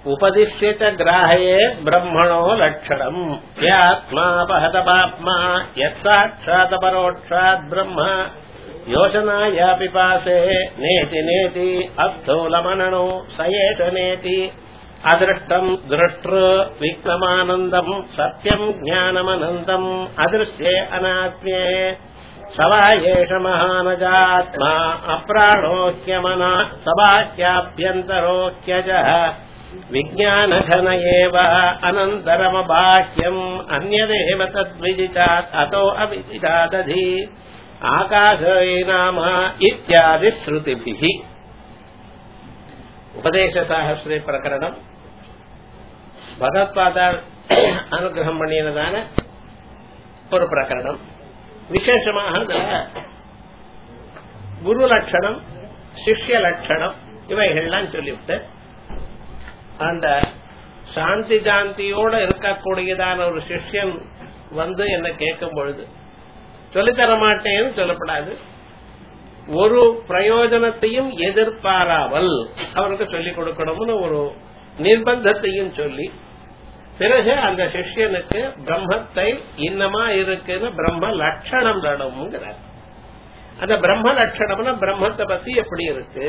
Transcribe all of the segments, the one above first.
उपदिश्य च ग्राहयेत् ब्रह्मणो लक्षणम् यात्मापहतपाप्मा यत्साक्षादपरोक्षात् ब्रह्म योजनाया पिपासे नेति नेति अस्थूलमननो स एष नेति अदृष्टम् दृष्टृ विक्रमानन्दम् सत्यम् ज्ञानमनन्दम् अदृश्ये अनात्म्ये स वा एष महानजात्मा अप्राणोह्यमना स वाह्याभ्यन्तरोह्यजः विज्ञानघन एव अनन्तरमबाह्यम् अन्यदेव तद्विदितात् अतो अविदितादधि आकाशे नाम इत्यादि श्रुतिभिः உபதேசசாகஸ்ரே பிரகரணம் பகவத்பாதால் அனுகிரகம் பண்ணினதான ஒரு பிரகரணம் விசேஷமாக அதுல குரு லட்சணம் சிஷ்ய லட்சணம் இவைகள்லாம் சொல்லிவிட்டு அந்த சாந்தி சாந்தியோட இருக்கக்கூடியதான ஒரு சிஷ்யன் வந்து என்ன கேட்கும் பொழுது சொல்லித்தர மாட்டேன்னு சொல்லப்படாது ஒரு பிரயோஜனத்தையும் எதிர்பாராமல் அவருக்கு சொல்லிக் கொடுக்கணும்னு ஒரு நிர்பந்தத்தையும் சொல்லி பிறகு அந்த சிஷ்யனுக்கு பிரம்மத்தை இன்னமா இருக்குன்னு பிரம்ம லட்சணம் நடமுங்கிறார் அந்த பிரம்ம லட்சணம்னா பிரம்மத்தை பத்தி எப்படி இருக்கு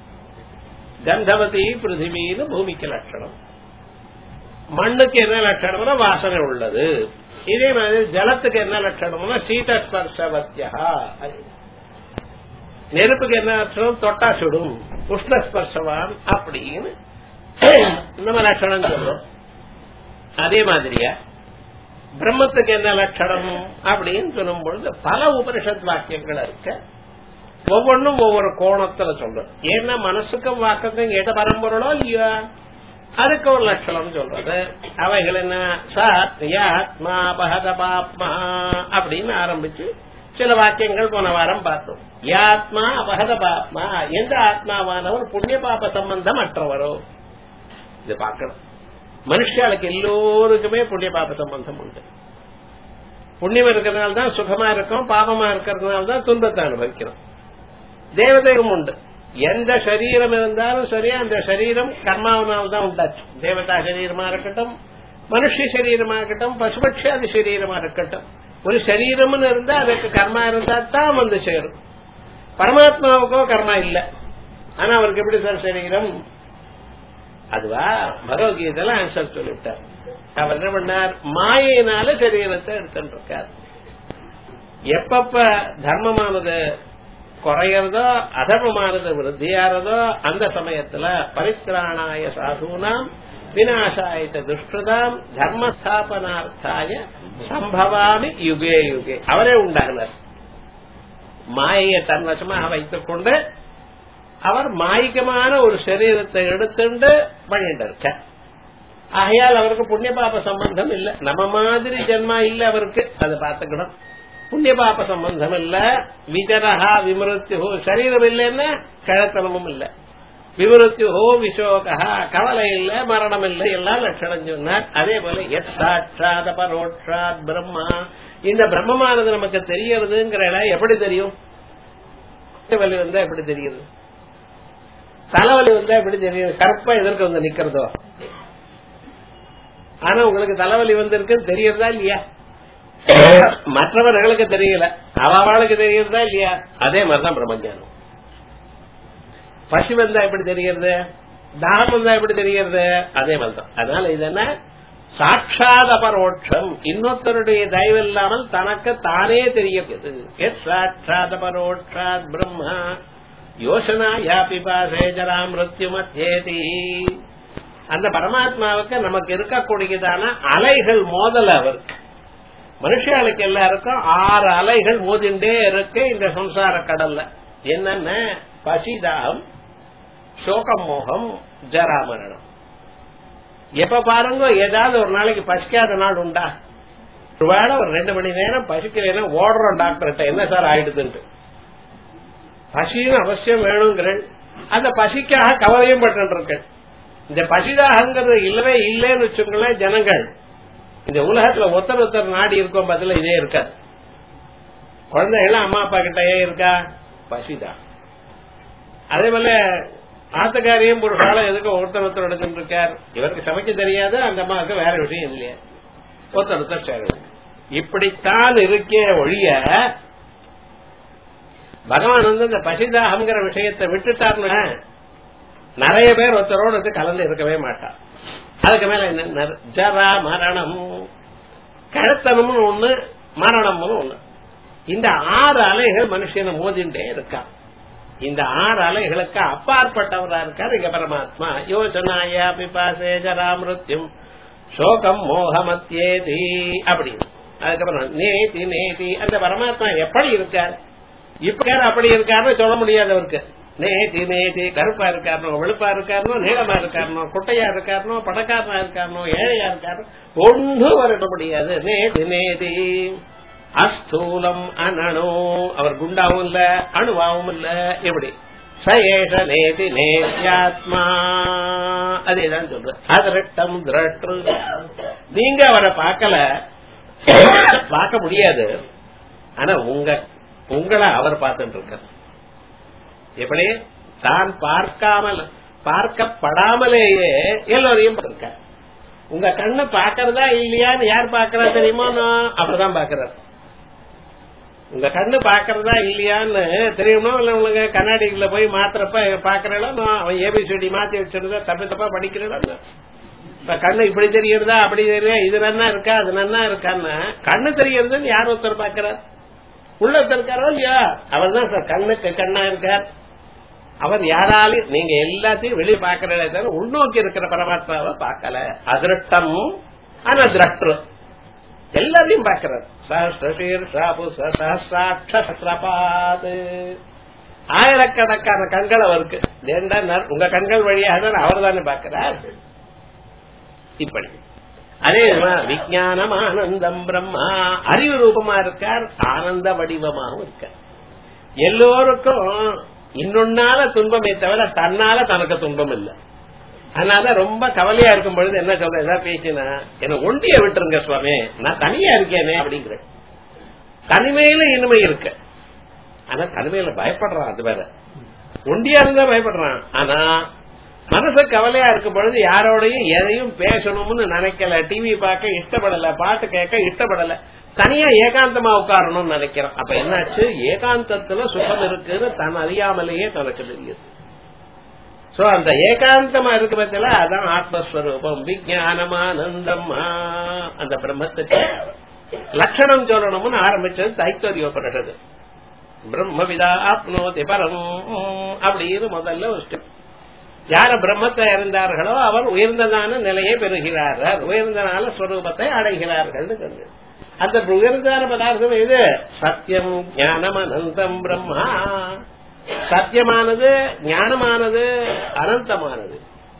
கந்தவதி பிருத்திவின்னு பூமிக்கு லட்சணம் மண்ணுக்கு என்ன லட்சணம்னா வாசனை உள்ளது இதே மாதிரி ஜலத்துக்கு என்ன லட்சணம்னா சீதஸ்பர்ஷவத்தியா நெருப்புக்கு என்ன அர்த்தம் தொட்டா சுடும் உஷ்ணஸ்பர்ஷவான் அப்படின்னு நம்ம லட்சணம் சொல்றோம் அதே மாதிரியா பிரம்மத்துக்கு என்ன லட்சணம் அப்படின்னு சொல்லும் பொழுது பல உபனிஷத் வாக்கியங்கள் இருக்கு ஒவ்வொன்றும் ஒவ்வொரு கோணத்துல சொல்றோம் ஏன்னா மனசுக்கும் வாக்குக்கும் எத பரம்பொருளோ இல்லையா அதுக்கு ஒரு லட்சணம் சொல்றது அவைகள் என்ன சாத்மா பகத பாப்மா அப்படின்னு ஆரம்பிச்சு சில வாக்கியங்கள் போன வாரம் பார்த்தோம் யாத்மா அபகத பாப்மா எந்த ஆத்மாவானவர் புண்ணிய பாப சம்பந்தம் அற்றவரோ இது பார்க்கணும் மனுஷாளுக்கு எல்லோருக்குமே புண்ணிய பாப சம்பந்தம் உண்டு புண்ணியம் இருக்கிறதுனால தான் சுகமா இருக்கும் பாபமா இருக்கிறதுனால தான் துன்பத்தை அனுபவிக்கிறோம் தேவதையும் உண்டு எந்த சரீரம் இருந்தாலும் சரி அந்த சரீரம் கர்மாவனால் தான் உண்டாச்சு தேவதா சரீரமா இருக்கட்டும் மனுஷ சரீரமா இருக்கட்டும் பசுபட்சாதி சரீரமா இருக்கட்டும் ஒரு சரீரம்னு இருந்தா அதுக்கு கர்மா இருந்தா தான் வந்து சேரும் பரமாத்மாவுக்கோ கர்மா இல்ல ஆனா அவருக்கு எப்படி சார் சரீரம் அதுவா பகவத்கீதையில ஆன்சர் சொல்லிவிட்டார் அவர் என்ன பண்ணார் மாயினால சரீரத்தை எடுத்துட்டு இருக்கார் எப்பப்ப தர்மமானது குறையறதோ அதர்மமானது விருத்தியாறதோ அந்த சமயத்துல பரித்ராணாய சாசூனாம் விநாசாயத்த துஷ்டதாம் தர்மஸ்தாபனார்த்தாய சம்பவாமி யுகே யுகே அவரே உண்டாகினார் மாயையை தன் வசமாக வைத்துக் கொண்டு அவர் மாயிகமான ஒரு சரீரத்தை எடுத்துண்டு பண்ணிட்டு இருக்க ஆகையால் அவருக்கு புண்ணிய பாப சம்பந்தம் இல்ல நம்ம மாதிரி ஜென்மா இல்ல அவருக்கு அதை பார்த்துக்கணும் புண்ணிய பாப சம்பந்தம் இல்ல விஜரஹா விமருத்தியோ சரீரம் இல்லைன்னா கழத்தனமும் இல்ல விமருத்தியோ விசோகா கவலை இல்ல மரணம் இல்ல எல்லாம் லட்சணம் சொன்னார் அதே போல எத் சாட்சாத பரோட்சாத் பிரம்மா இந்த பிரம்மமானது நமக்கு தெரியறதுங்கிற இடம் எப்படி தெரியும் வலி வந்தா எப்படி தெரியுது தலைவலி வந்தா எப்படி தெரியும் கருப்பா எதற்கு வந்து நிக்கிறதோ ஆனா உங்களுக்கு தலைவலி வந்திருக்கு தெரியறதா இல்லையா மற்றவர்களுக்கு தெரியல அவளுக்கு தெரியறதா இல்லையா அதே மாதிரிதான் பிரம்மஜானம் பசி வந்தா எப்படி தெரிகிறது தாகம் வந்தா எப்படி தெரிகிறது அதே மாதிரிதான் அதனால இது என்ன சாட்சாத் அபரோட்சம் இன்னொருத்தருடைய தயவு இல்லாமல் தனக்கு தானே தெரியப்படுது சாட்சாத் அபரோட்சாத் பிரம்மா யோசனா யா பிபாசே ஜரா மிருத்யு மத்தியேதி அந்த பரமாத்மாவுக்கு நமக்கு இருக்கக்கூடியதான அலைகள் மோதல் அவருக்கு மனுஷாளுக்கு எல்லாருக்கும் ஆறு அலைகள் மோதிண்டே இருக்கு இந்த சம்சார கடல்ல என்னென்ன பசிதாகம் சோகம் மோகம் ஜராமரணம் எப்ப பாருங்க ஏதாவது ஒரு நாளைக்கு பசிக்காத நாள் உண்டா ஒருவேளை ஒரு ரெண்டு மணி நேரம் பசிக்கலைன்னா ஓடுறோம் டாக்டர்கிட்ட என்ன சார் ஆயிடுதுன்ட்டு பசியும் அவசியம் வேணுங்கிற அந்த பசிக்காக கவலையும் பட்டு இருக்கு இந்த பசிதாகங்கிறது இல்லவே இல்லைன்னு வச்சுக்கோங்களேன் ஜனங்கள் இந்த உலகத்துல ஒருத்தர் ஒருத்தர் நாடி இருக்கும் பதில இதே இருக்காது குழந்தைகள் அம்மா அப்பா கிட்டயே இருக்கா பசிதான் அதே போல ஆத்தக்காரியும் புருஷாலும் எதுக்கு ஒருத்தர் ஒருத்தர் எடுத்துட்டு இருக்கார் இவருக்கு சமைக்க தெரியாது அந்த அம்மாவுக்கு வேற விஷயம் இல்லையா ஒருத்தர் ஒருத்தர் சேரும் இப்படித்தான் இருக்கே ஒழிய பகவான் வந்து இந்த பசிதாகம்ங்கிற விஷயத்தை விட்டுட்டார்னா நிறைய பேர் ஒருத்தரோடு வந்து கலந்து இருக்கவே மாட்டான் அதுக்கு மேல என்ன ஜரா மரணம் கழுத்தனம்னு ஒண்ணு மரணம்னு ஒண்ணு இந்த ஆறு அலைகள் மனுஷனை மோதிண்டே இருக்கான் இந்த ஆறு அலைகளுக்கு அப்பாற்பட்டவரா இருக்கார் இங்க பரமாத்மா யோசனாயா பிபாசே ஜரா மிருத்யும் சோகம் மோகமத்தியேதி அப்படின்னு அதுக்கப்புறம் நேதி நேதி அந்த பரமாத்மா எப்படி இருக்கார் இப்ப அப்படி இருக்காருன்னு சொல்ல முடியாது அவருக்கு நேதி நேதி கருப்பா இருக்காருனோ வெளுப்பா இருக்காருனோ நீளமா இருக்காருனோ குட்டையா இருக்காருனோ பணக்காரனா இருக்காருனோ ஏழையா இருக்காரு ஒன்றும் வரட்ட முடியாது நேதி நேதி அஸ்தூலம் அனணு அவர் குண்டாவும் இல்ல அணுவாவும் இல்ல எப்படி சயேஷ நேதி நேத்யாத்மா அதேதான் சொல்ற அதிரட்டம் திரட்டு நீங்க அவரை பார்க்கல பார்க்க முடியாது ஆனா உங்க உங்களை அவர் பார்த்துட்டு இருக்கார் எப்படி தான் பார்க்காமல் பார்க்கப்படாமலேயே எல்லோரையும் இருக்க உங்க கண்ணு பாக்கிறதா இல்லையான்னு யார் பாக்குறா தெரியுமோ அப்படிதான் பாக்குறாரு உங்க கண்ணு பாக்குறதா இல்லையான்னு தெரியுமோ இல்ல உங்களுக்கு கண்ணாடிக்குள்ள போய் மாத்திரப்ப பாக்குறா அவன் ஏபிசிடி மாத்தி வச்சிருந்தா தப்பு தப்பா படிக்கிறா இப்ப கண்ணு இப்படி தெரியறதா அப்படி தெரியல இது நன்னா இருக்கா அது நன்னா இருக்கான்னு கண்ணு தெரியறதுன்னு யார் ஒருத்தர் பாக்குறார் உள்ள இருக்காரோ இல்லையா அவர் தான் சார் கண்ணுக்கு கண்ணா இருக்கார் அவர் யாராலையும் நீங்க எல்லாத்தையும் வெளியே பாக்கிறதே தவிர உள்நோக்கி இருக்கிற பரமாத்மாவை பார்க்கல அதிருஷ்டம் ஆனா திரஷ்டு எல்லாரையும் பாக்கிறார் சஹசிரீர் சாபு சஹசிராட்சபாது ஆயிரக்கணக்கான கண்கள் அவருக்கு ஏண்டா உங்க கண்கள் வழியாக தான் அவர் தானே பாக்கிறார் இப்படி அதே விஜயானம் ஆனந்தம் பிரம்மா அறிவு ரூபமா இருக்கார் ஆனந்த வடிவமாகவும் இருக்கார் எல்லோருக்கும் இன்னொன்னால துன்பமே தவிர தன்னால தனக்கு துன்பம் இல்லை அதனால ரொம்ப கவலையா இருக்கும் பொழுது என்ன சொல்ற ஏதாவது பேசினா என்ன ஒண்டிய விட்டுருங்க சுவாமி நான் தனியா இருக்கேனே அப்படிங்கிற தனிமையில இனிமை இருக்கு ஆனா தனிமையில பயப்படுறான் அது வேற ஒண்டியா இருந்தா பயப்படுறான் ஆனா மனசு கவலையா இருக்கும் பொழுது யாரோடையும் எதையும் பேசணும்னு நினைக்கல டிவி பார்க்க இஷ்டப்படல பாட்டு கேட்க இஷ்டப்படல தனியா ஏகாந்தமா உட்காரணும்னு நினைக்கிறோம் அப்ப என்னாச்சு ஏகாந்தத்துல சுகம் இருக்குன்னு தன் அறியாமலேயே தனக்கு தெரியுது சோ அந்த ஏகாந்தமா இருக்கு பத்தில அதான் ஆத்மஸ்வரூபம் விஜயானமானந்தம் அந்த பிரம்மத்துக்கு லட்சணம் சொல்லணும்னு ஆரம்பிச்சது தைத்தரியோபனிஷது பிரம்மவிதா ஆப்னோதி பரம் அப்படின்னு முதல்ல ஒரு ஸ்டெப் யார பிரம்மத்தை அறிந்தார்களோ அவர் உயர்ந்ததான நிலையை பெறுகிறார்கள் உயர்ந்தனால ஸ்வரூபத்தை அடைகிறார்கள் அந்த உயர்ந்தான பதார்த்தம் இது சத்தியம் ஞானம் அனந்தம் பிரம்மா சத்தியமானது ஞானமானது அனந்தமானது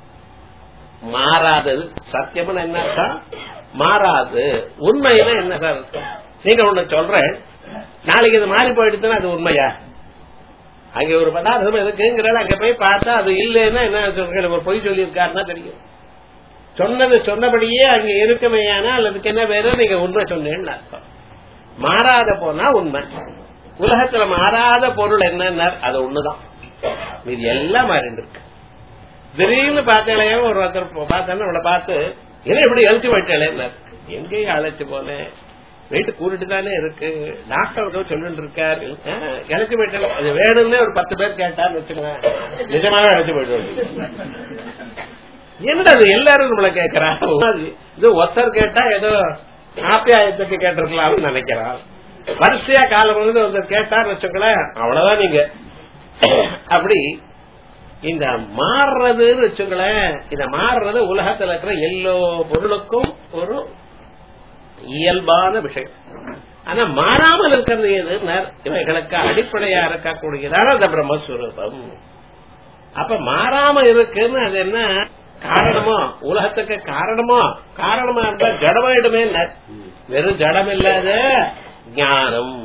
மாறாதது சத்தியம்னு என்ன அர்த்தம் மாறாது உண்மையில என்ன சார் அர்த்தம் நீங்க ஒண்ணு சொல்றேன் நாளைக்கு இது மாறி போயிடுச்சுன்னா அது உண்மையா அங்க ஒரு பதார்த்தம் இருக்குங்கிறால அங்க போய் பார்த்தா அது இல்லைன்னா என்ன சொல்ற ஒரு பொய் சொல்லியிருக்காருன்னா தெரியும் சொன்னது சொன்னபடியே அங்க இருக்குமையானா அதுக்கு என்ன பேரு நீங்க உண்மை சொன்னேன்னு அர்த்தம் மாறாத போனா உண்மை உலகத்துல மாறாத பொருள் என்னன்னா அது ஒண்ணுதான் இது எல்லாம் மாறிட்டு இருக்கு திடீர்னு பார்த்தாலே ஒரு ஒருத்தர் பார்த்தேன்னா அவளை பார்த்து என்ன இப்படி எழுத்து போயிட்டாலே எங்கேயும் அழைச்சு போனேன் வெயிட் கூட்டிட்டு தானே இருக்கு டாக்டர் ஏதோ சொல்லிட்டு இருக்காரு இழைச்சு போயிட்டாங்க அது வேணும்னே ஒரு பத்து பேர் கேட்டான்னு வச்சுக்கோங்க நிஜமாவே இழைச்சு போயிட்டு என்னது எல்லாரும் நம்மள கேட்கறா இது ஒருத்தர் கேட்டா ஏதோ ஆப்பியாயத்துக்கு கேட்டிருக்கலாம்னு நினைக்கிறான் வரிசையா காலம் வந்து ஒருத்தர் கேட்டான்னு வச்சுக்கோங்களேன் அவ்வளவுதான் நீங்க அப்படி இந்த மாறுறதுன்னு வச்சுங்களேன் இந்த மாறுறது உலகத்துல இருக்கிற எல்லா பொருளுக்கும் ஒரு இயல்பான விஷயம் ஆனா மாறாமல் இருக்கிறது எது இவைகளுக்கு அடிப்படையா இருக்கக்கூடியதான அந்த பிரம்மஸ்வரூபம் அப்ப மாறாம இருக்குன்னு அது என்ன காரணமோ உலகத்துக்கு காரணமோ காரணமா இருந்தா ஜடமாயிடுமே வெறும் ஜடம் இல்லாத ஞானம்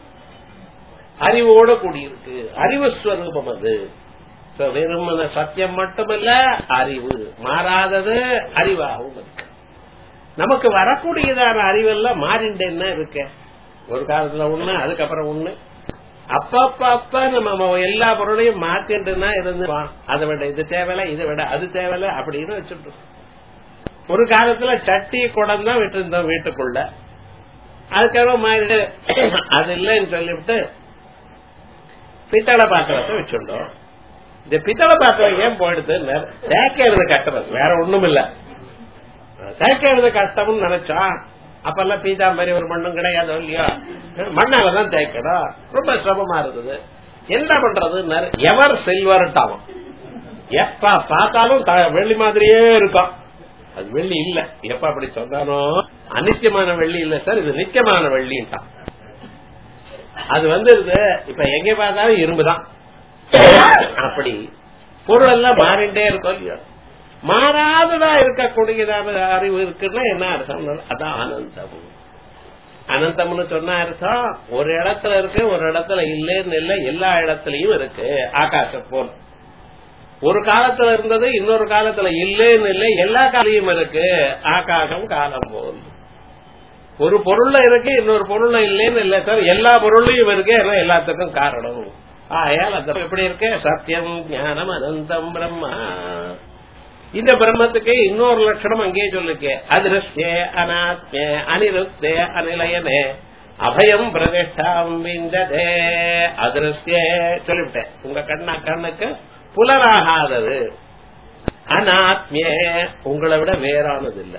அறிவோட கூடியிருக்கு அறிவு ஸ்வரூபம் அது வெறும் சத்தியம் மட்டுமல்ல அறிவு மாறாதது அறிவாகவும் இருக்கு நமக்கு வரக்கூடியதான அறிவெல்லாம் மாறிண்டேன்னா இருக்க ஒரு காலத்துல ஒண்ணு அதுக்கப்புறம் ஒண்ணு அப்பப்ப அப்ப நம்ம எல்லா பொருளையும் மாத்திட்டுனா இருந்து அதை விட இது தேவையில்ல இதை விட அது தேவையில்ல அப்படின்னு வச்சுட்டு ஒரு காலத்துல சட்டி குடம் தான் விட்டு இருந்தோம் வீட்டுக்குள்ள அதுக்கப்புறம் மாறிட்டு அது இல்லைன்னு சொல்லிவிட்டு பித்தளை பாத்திரத்தை வச்சுட்டோம் இந்த பித்தளை பாத்திரம் ஏன் போயிடுது தேக்கிறது கட்டுறது வேற ஒண்ணும் இல்ல தேய்க்கிறது கஷ்டம்னு நினைச்சோம் அப்பெல்லாம் பீதாம்பரி ஒரு மண்ணும் கிடையாது இல்லையா மண்ணாலதான் தேய்க்கணும் ரொம்ப சிரமமா இருந்தது என்ன பண்றது எவர் சில்வர் டாவும் எப்ப பார்த்தாலும் வெள்ளி மாதிரியே இருக்கும் அது வெள்ளி இல்ல எப்ப அப்படி சொன்னானோ அனித்தியமான வெள்ளி இல்ல சார் இது நித்தியமான வெள்ளின்ட்டான் அது வந்து இப்ப எங்க பார்த்தாலும் இரும்புதான் அப்படி பொருள் எல்லாம் மாறிண்டே இருக்கும் இல்லையா மாறாததா இருக்கக்கூடியதான அறிவு இருக்குன்னா என்ன அர்த்தம் அதான் அனந்தம் அனந்தம்னு சொன்ன அர்த்தம் ஒரு இடத்துல இருக்கு ஒரு இடத்துல இல்லைன்னு இல்ல எல்லா இடத்துலயும் இருக்கு ஆகாச போல் ஒரு காலத்துல இருந்தது இன்னொரு காலத்துல இல்லைன்னு இல்லை எல்லா காலையும் இருக்கு ஆகாசம் காலம் போல் ஒரு பொருள்ல இருக்கு இன்னொரு பொருள்ல இல்லைன்னு இல்ல சார் எல்லா பொருளையும் இருக்கு ஏன்னா எல்லாத்துக்கும் காரணம் ஆயால் அந்த எப்படி இருக்கு சத்தியம் ஞானம் அனந்தம் பிரம்மா இந்த பிரம்மத்துக்கு இன்னொரு லட்சணம் அங்கேயே சொல்லுக்கு அதிருஷ்டே அநாத்மே அனிருத்தே அனிலயனே அபயம் பிரதிஷ்டாம் விந்ததே அதிருஷ்டே சொல்லிவிட்டேன் உங்க கண்ணா கண்ணுக்கு புலராகாதது அநாத்மிய உங்களை விட வேறானது இல்ல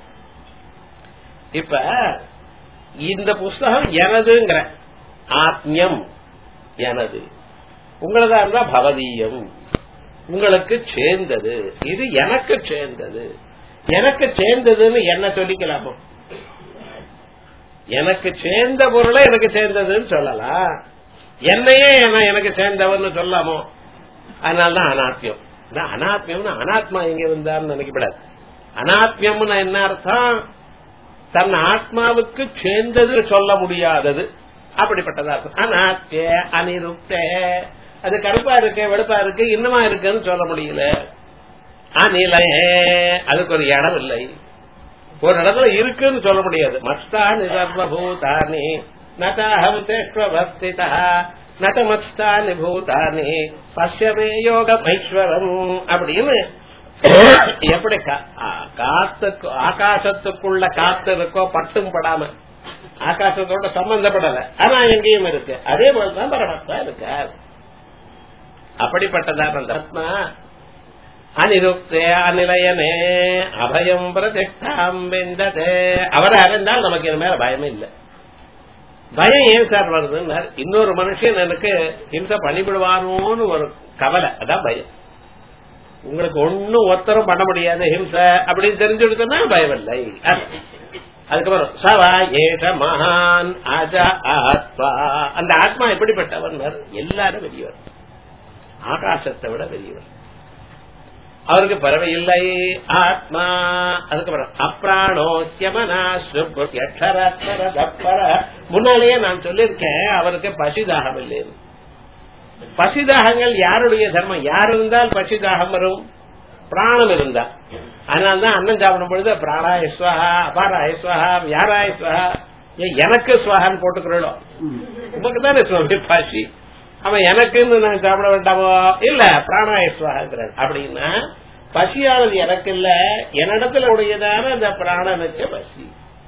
இப்ப இந்த புஸ்தகம் எனதுங்கிற ஆத்மியம் எனது உங்களதா இருந்தா பவதீயம் உங்களுக்கு சேர்ந்தது இது எனக்கு சேர்ந்தது எனக்கு சேர்ந்ததுன்னு என்ன சொல்லிக்கலாமோ எனக்கு சேர்ந்த பொருளை எனக்கு சேர்ந்ததுன்னு சொல்லலாம் என்னையே எனக்கு சேர்ந்தவன்னு சொல்லாமோ அதனாலதான் அனாத்மியம் அனாத்மியம்னு அனாத்மா எங்க இருந்தான்னு நினைக்கப்படாது அனாத்மியம்னு என்ன அர்த்தம் தன் ஆத்மாவுக்கு சேர்ந்தது சொல்ல முடியாதது அப்படிப்பட்டதா இருக்கும் அனாத்திய அனிருப்த அது கருப்பா இருக்கு வெளுப்பா இருக்கு இன்னமா இருக்குன்னு சொல்ல முடியல அநிலைய அதுக்கு ஒரு இடம் இல்லை ஒரு இடத்துல இருக்குன்னு சொல்ல முடியாது மஸ்தானி சர்வபூதானி நதாஹம் தேஷ்வஸ்திதா நதமஸ்தானி பூதானி பசியமே யோகம் ஐஸ்வரம் அப்படின்னு எப்படி காத்துக்கு ஆகாசத்துக்குள்ள காத்து இருக்கோ பட்டும் படாம ஆகாசத்தோட சம்பந்தப்படல ஆனா எங்கேயும் இருக்கு அதே போலதான் பரமாத்மா இருக்கார் அப்படிப்பட்டதான் அந்த ஆத்மா அனிருப்தே அநிலையனே அபயம் பிரதிஷ்டாம் வெந்ததே அவரை அறிந்தால் நமக்கு இது மேல பயமே இல்லை பயம் ஏன் சார் வருதுன்னு இன்னொரு மனுஷன் எனக்கு ஹிம்சை பண்ணிவிடுவானோன்னு ஒரு கவலை அதான் பயம் உங்களுக்கு ஒன்னும் ஒத்தரும் பண்ண முடியாது ஹிம்சை அப்படின்னு தெரிஞ்சுடுதுன்னா பயம் இல்லை அதுக்கப்புறம் சவா ஏஷ மகான் அஜ ஆத்மா அந்த ஆத்மா எப்படிப்பட்டவன் எல்லாரும் வெளியவர் ஆகாசத்தை விட வெளியவர் அவருக்கு பறவை இல்லை ஆத்மா அதுக்கப்புறம் அப்ராணோத்தியமனா சுப்பர முன்னாலேயே நான் சொல்லியிருக்கேன் அவருக்கு பசிதாகம் இல்லைன்னு பசிதாகங்கள் யாருடைய தர்மம் யார் இருந்தால் பசிதாகம் வரும் பிராணம் இருந்தா அதனால்தான் அண்ணன் சாப்பிடும் பொழுது பிராணாய ஸ்வஹா அபாராய ஸ்வஹா வியாராய ஸ்வஹா எனக்கு ஸ்வஹான்னு போட்டுக்கிறோம் உமக்கு தானே சுவாமி பசி அவன் எனக்குன்னு நான் சாப்பிட வேண்டாமோ இல்ல பிராணாய ஸ்வஹாங்கிறான் அப்படின்னா பசியானது எனக்கு இல்ல என்னிடத்துல உடையதான அந்த பிராணனுக்கு பசி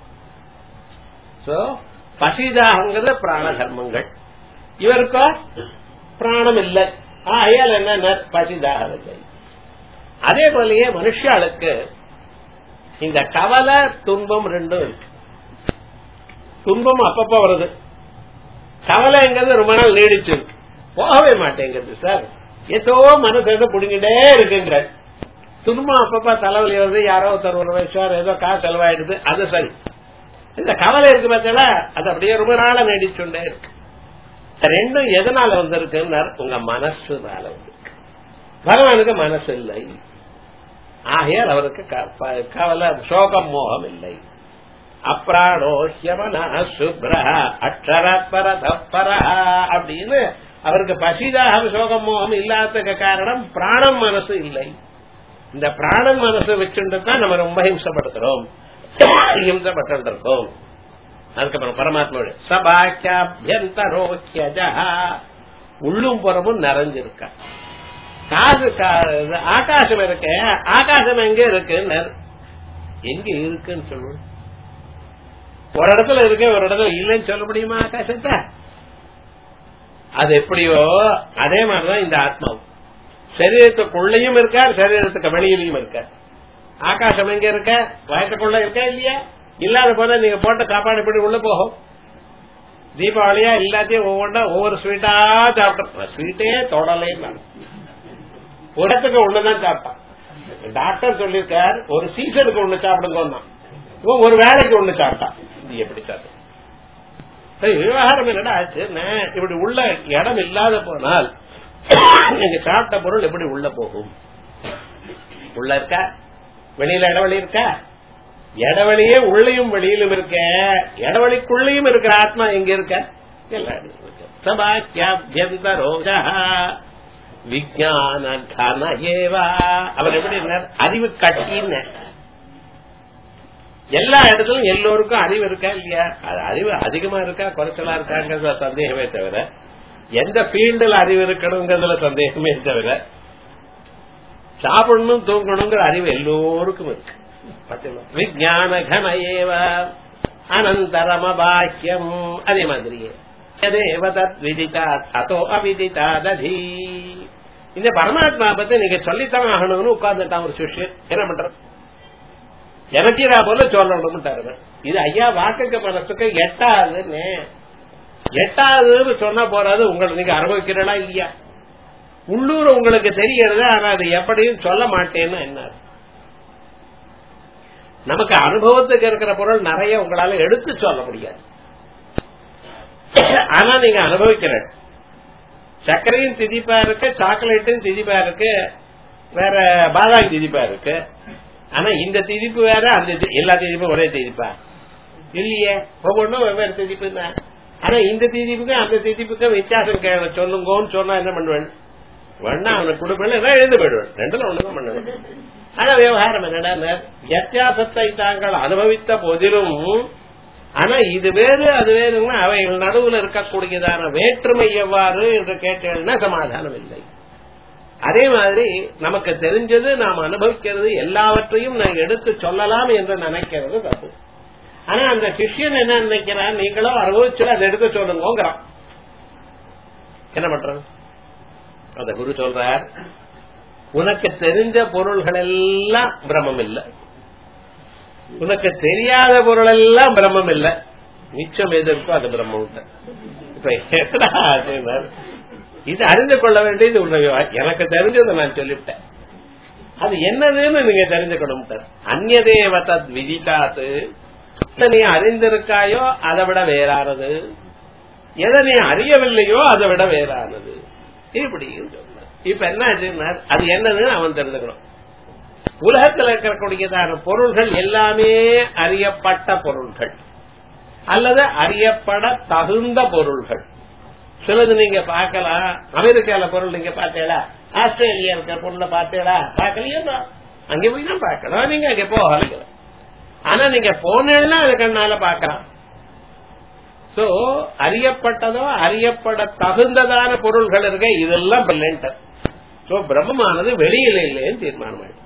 சோ பசிதாகங்கிறது பிராண தர்மங்கள் இவருக்கோ பிராணம் இல்லை ஆகையால் என்ன பசிதாகம் இல்லை அதே போலயே மனுஷாளுக்கு இந்த கவலை துன்பம் ரெண்டும் இருக்கு துன்பம் அப்பப்ப வருது கவலைங்கிறது ரொம்ப நாள் நீடிச்சு இருக்கு போகவே மாட்டேங்கிறது சார் ஏதோ மனசு ஏதோ புடுங்கிட்டே இருக்குங்கிற துன்பம் அப்பப்ப தலைவலி வருது யாரோ ஒருத்தர் ஒரு வயசார் ஏதோ காசு செலவாயிடுது அது சரி இந்த கவலை இருக்கு பார்த்தா அது அப்படியே ரொம்ப நாள நீடிச்சுட்டே இருக்கு ரெண்டும் எதனால வந்திருக்குன்னு உங்க மனசுனால வந்திருக்கு பகவானுக்கு மனசு இல்லை ஆகையால் அவருக்கு கவலை சோகம் மோகம் இல்லை அப்ராணோஹ்யமனா சுப்ர அக்ஷரப்பர தப்பர அப்படின்னு அவருக்கு பசிதாகம் சோகம் மோகம் இல்லாததுக்கு காரணம் பிராணம் மனசு இல்லை இந்த பிராணம் மனசு வச்சுட்டு தான் நம்ம ரொம்ப ஹிம்சப்படுத்துறோம் ஹிம்சப்பட்டு இருக்கோம் அதுக்கப்புறம் பரமாத்மா சபாக்கியாபியந்தரோக்கியஜா உள்ளும் புறமும் நிறைஞ்சிருக்க காசு கா- ஆகாசம் இருக்க ஆகாசம் எங்க இருக்கு எங்க இருக்குன்னு சொல்லு ஒரு இடத்துல இருக்கு ஒரு இடத்துல இல்லைன்னு சொல்ல முடியுமா ஆகாசத்தை அது எப்படியோ அதே மாதிரிதான் இந்த ஆத்மாவும் சரீரத்துக்குள்ளேயும் இருக்கார் சரீரத்துக்கு வெளியிலையும் இருக்கார் ஆகாசம் எங்க இருக்க வயத்துக்குள்ள இருக்கா இல்லையா இல்லாத போத நீங்க போட்ட சாப்பாடு எப்படி உள்ள போகும் தீபாவளியா எல்லாத்தையும் ஒவ்வொன்றா ஒவ்வொரு ஸ்வீட்டா சாப்பிட்டோம் ஸ்வீட்டே தொடலை ஒரு இடத்துக்கு ஒண்ணுதான் சாப்பிட்டான் டாக்டர் சொல்லியிருக்கார் ஒரு சீசனுக்கு ஒண்ணு சாப்பிடுங்க இவன் ஒரு வேலைக்கு ஒண்ணு சாப்பிட்டான் இது எப்படி சாப்பிடும் சரி, விவகாரம் என்னடா ஆச்சு நான் இப்படி உள்ள இடம் இல்லாத போனால் நீங்க சாப்பிட்ட பொருள் எப்படி உள்ள போகும் உள்ள இருக்கா வெளியில இடவெளி இருக்கா இடவெளியே உள்ளேயும் வெளியிலும் இருக்க இடவெளிக்குள்ளேயும் இருக்கிற ஆத்மா எங்க இருக்க எல்லா இடத்துலயும் இருக்கு. சபாக்கியாபியந்தரோஜா விஜயான கன ஏவா அவர் எப்படி இருந்தார் அறிவு கட்டின்னு எல்லா இடத்துலயும் எல்லோருக்கும் அறிவு இருக்கா இல்லையா அது அறிவு அதிகமா இருக்கா குறைச்சலா இருக்காங்கிறதுல சந்தேகமே தவிர எந்த ஃபீல்டுல அறிவு இருக்கணுங்கிறதுல சந்தேகமே தவிர சாப்பிடணும் தூங்கணுங்கிற அறிவு எல்லோருக்கும் இருக்கு பாத்தீங்களா? விஜயான கன ஏவ அனந்தரம பாக்கியம் அதே மாதிரியே எதேவ தத் விதிதா அதோ அவிதிதா ததி இந்த பரமாத்மா பத்தி நீங்க சொல்லித்தான் ஆகணும்னு உட்கார்ந்துட்டான் ஒரு சிஷ்யன் என்ன பண்றது எனக்கீரா போல சொல்லணும்ட்டாரு இது ஐயா வாக்குக்கு மனசுக்கு எட்டாதுன்னு எட்டாவதுன்னு சொன்னா போறாது உங்களை நீங்க அனுபவிக்கிறீங்களா இல்லையா உள்ளூர் உங்களுக்கு தெரியறது ஆனா அது எப்படியும் சொல்ல மாட்டேன்னு என்ன நமக்கு அனுபவத்துக்கு இருக்கிற பொருள் நிறைய உங்களால எடுத்து சொல்ல முடியாது ஆனா நீங்க அனுபவிக்கிற சர்க்கரையும் திதிப்பா இருக்கு சாக்லேட்டும் திதிப்பா இருக்கு வேற பாதாம் திதிப்பா இருக்கு ஆனா இந்த திதிப்பு வேற அந்த தி- எல்லா திதிப்பும் ஒரே திதிப்பா இல்லையே ஒவ்வொன்றும் வெவ்வேறு திதிப்பு தான் ஆனா இந்த திதிப்புக்கும் அந்த திதிப்புக்கும் வித்தியாசம் கே- சொல்லுங்கன்னு சொன்னா என்ன பண்ணுவேன் வேணா அவனுக்கு கொடுப்பேன் ஏதோ எழுந்து போயிடுவேன் ரெண்டுல ஒண்ணுதான் பண்ணுவேன் ஆனா விவகாரம் என்னடா வித்தியாசத்தை தாங்கள் அனுபவித்த போதிலும் ஆனா இது வேறு அது வேறுன்னா அவைகள் நடுவில் இருக்கக்கூடியதான வேற்றுமை எவ்வாறு என்று கேட்டேன்னா சமாதானம் இல்லை அதே மாதிரி நமக்கு தெரிஞ்சது நாம் அனுபவிக்கிறது எல்லாவற்றையும் நான் எடுத்து சொல்லலாம் என்று நினைக்கிறது தப்பு ஆனா அந்த சிஷ்யன் என்ன நினைக்கிறான் நீங்களும் அனுபவிச்சு அதை எடுத்து சொல்லுங்கிறான் என்ன பண்றது அந்த குரு சொல்றார் உனக்கு தெரிஞ்ச பொருள்கள் எல்லாம் பிரம்மம் இல்ல உனக்கு தெரியாத பொருள் எல்லாம் பிரம்மம் இல்ல மிச்சம் எது இருக்கோ அது பிரம்மம் இல்ல. இப்ப என்னடா ஆச்சுன்னா, இது அறிந்து கொள்ள வேண்டியது உன்னுடைய வா- எனக்கு தெரிஞ்சதை நான் சொல்லிவிட்டேன் அது என்னதுன்னு நீங்க தெரிஞ்சுக்கணும் அந்நதேவ தத் விதித்தாத்து எதை நீ அறிந்திருக்காயோ அதை விட வேறானது எதை நீ அறியவில்லையோ அதை விட வேறானது இப்படி சொன்னார். இப்ப என்ன ஆச்சுன்னா அது என்னதுன்னு அவன் தெரிஞ்சுக்கணும் உலகத்தில் இருக்கக்கூடியதான பொருள்கள் எல்லாமே அறியப்பட்ட பொருள்கள் அல்லது அறியப்பட தகுந்த பொருள்கள் சிலது நீங்க பார்க்கலாம் அமெரிக்கால பொருள் நீங்க பார்த்தீங்களா ஆஸ்திரேலியா இருக்கிற பொருளை பார்த்தீங்களா பார்க்கலையா அங்க போய் தான் பார்க்கலாம் நீங்க அங்க போகல ஆனா நீங்க போனேன்னா அது கண்ணால பார்க்கலாம் சோ அறியப்பட்டதோ அறியப்பட தகுந்ததான பொருள்கள் இருக்க இதெல்லாம் பிரில்லன்ட் சோ பிரம்மமானது வெளியில இல்லைன்னு தீர்மானம் ஆயிடுச்சு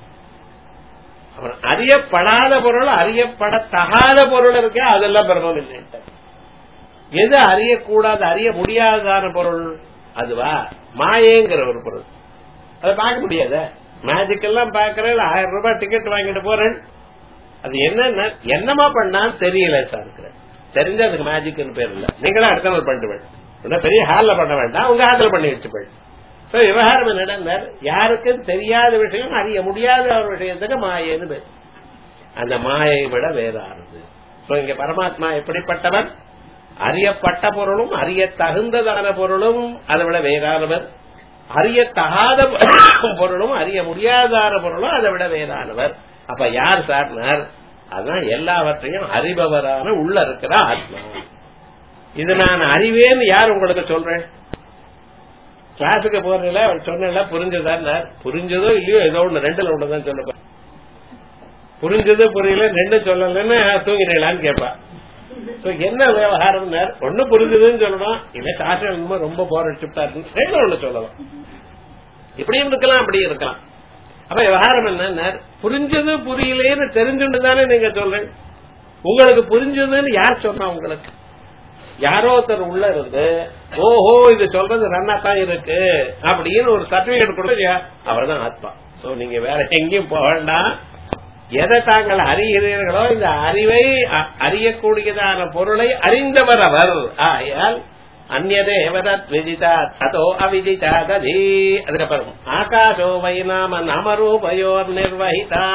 அப்புறம் அறியப்படாத பொருள் அறியப்பட தகாத பொருள் இருக்க அதெல்லாம் பிரம்மம் இல்லைன்ட்டு எது அறியக்கூடாது அறிய முடியாததான பொருள் அதுவா மாயேங்கிற ஒரு பொருள் அதை பார்க்க முடியாத மேஜிக் எல்லாம் பாக்குறேன் ஆயிரம் ரூபாய் டிக்கெட் வாங்கிட்டு போறேன் அது என்ன என்னமா பண்ணான்னு தெரியல சார் இருக்கிறேன் தெரிஞ்ச அதுக்கு மேஜிக்னு பேர் இல்ல நீங்களா அடுத்த நாள் பண்ணிட்டு வேண்டாம் பெரிய ஹால்ல பண்ண வேண்டாம் உங்க ஹால்ல பண்ணி வச்சு போயிடும் So, விவகாரம் என்னடா யாருக்கும் தெரியாத விஷயம் அறிய முடியாத ஒரு விஷயத்துக்கு மாயன்னு பேர் அந்த மாயை விட வேறானது So, இங்க பரமாத்மா எப்படிப்பட்டவர் அறியப்பட்ட பொருளும் அறிய தகுந்ததான பொருளும் அதை விட வேறானவர் அறியத்தகாத பொருளும் அறிய முடியாதான பொருளும் அதை விட வேறானவர் அப்ப யார் சார்னார் அதான் எல்லாவற்றையும் அறிபவரான உள்ள இருக்கிற ஆத்மா இது நான் அறிவேன்னு யார் உங்களுக்கு சொல்றேன் கிளாஸுக்கு போறதுல அவர் சொன்ன புரிஞ்சதா புரிஞ்சதோ இல்லையோ ஏதோ ஒண்ணு ரெண்டுல ஒண்ணுதான் சொல்ல புரிஞ்சது புரியல ரெண்டும் சொல்லலன்னு தூங்கிடலான்னு கேட்பா So, என்ன விவகாரம் ஒண்ணு புரிஞ்சுதுன்னு சொல்லணும் இல்ல சாஸ்திரம் என்னமோ ரொம்ப போர் அடிச்சுட்டாருன்னு ஒண்ணு சொல்லலாம் இப்படியும் இருக்கலாம் அப்படியும் இருக்கலாம் அப்ப விவகாரம் என்ன புரிஞ்சது புரியலேன்னு தெரிஞ்சுட்டு தானே நீங்க சொல்றீங்க உங்களுக்கு புரிஞ்சதுன்னு யார் சொன்னா உங்களுக்கு யாரோ ஒருத்தர் உள்ள இருந்து ஓஹோ இது சொல்றது ரன்னா தான் இருக்கு அப்படின்னு ஒரு சர்டிபிகேட் கொடுத்து அவர் தான் ஆத்மா சோ நீங்க வேற எங்கேயும் போக வேண்டாம் எதை தாங்கள் அறிகிறீர்களோ இந்த அறிவை அ- அறியக்கூடியதான பொருளை அறிந்தவர் அவர் ஆயால் அந்நதே எவரத் விதிதா அதோ அவிதிதா ததி அதுக்கப்புறம் ஆகாசோ வை நாம நாமரூபயோர் நிர்வகிதா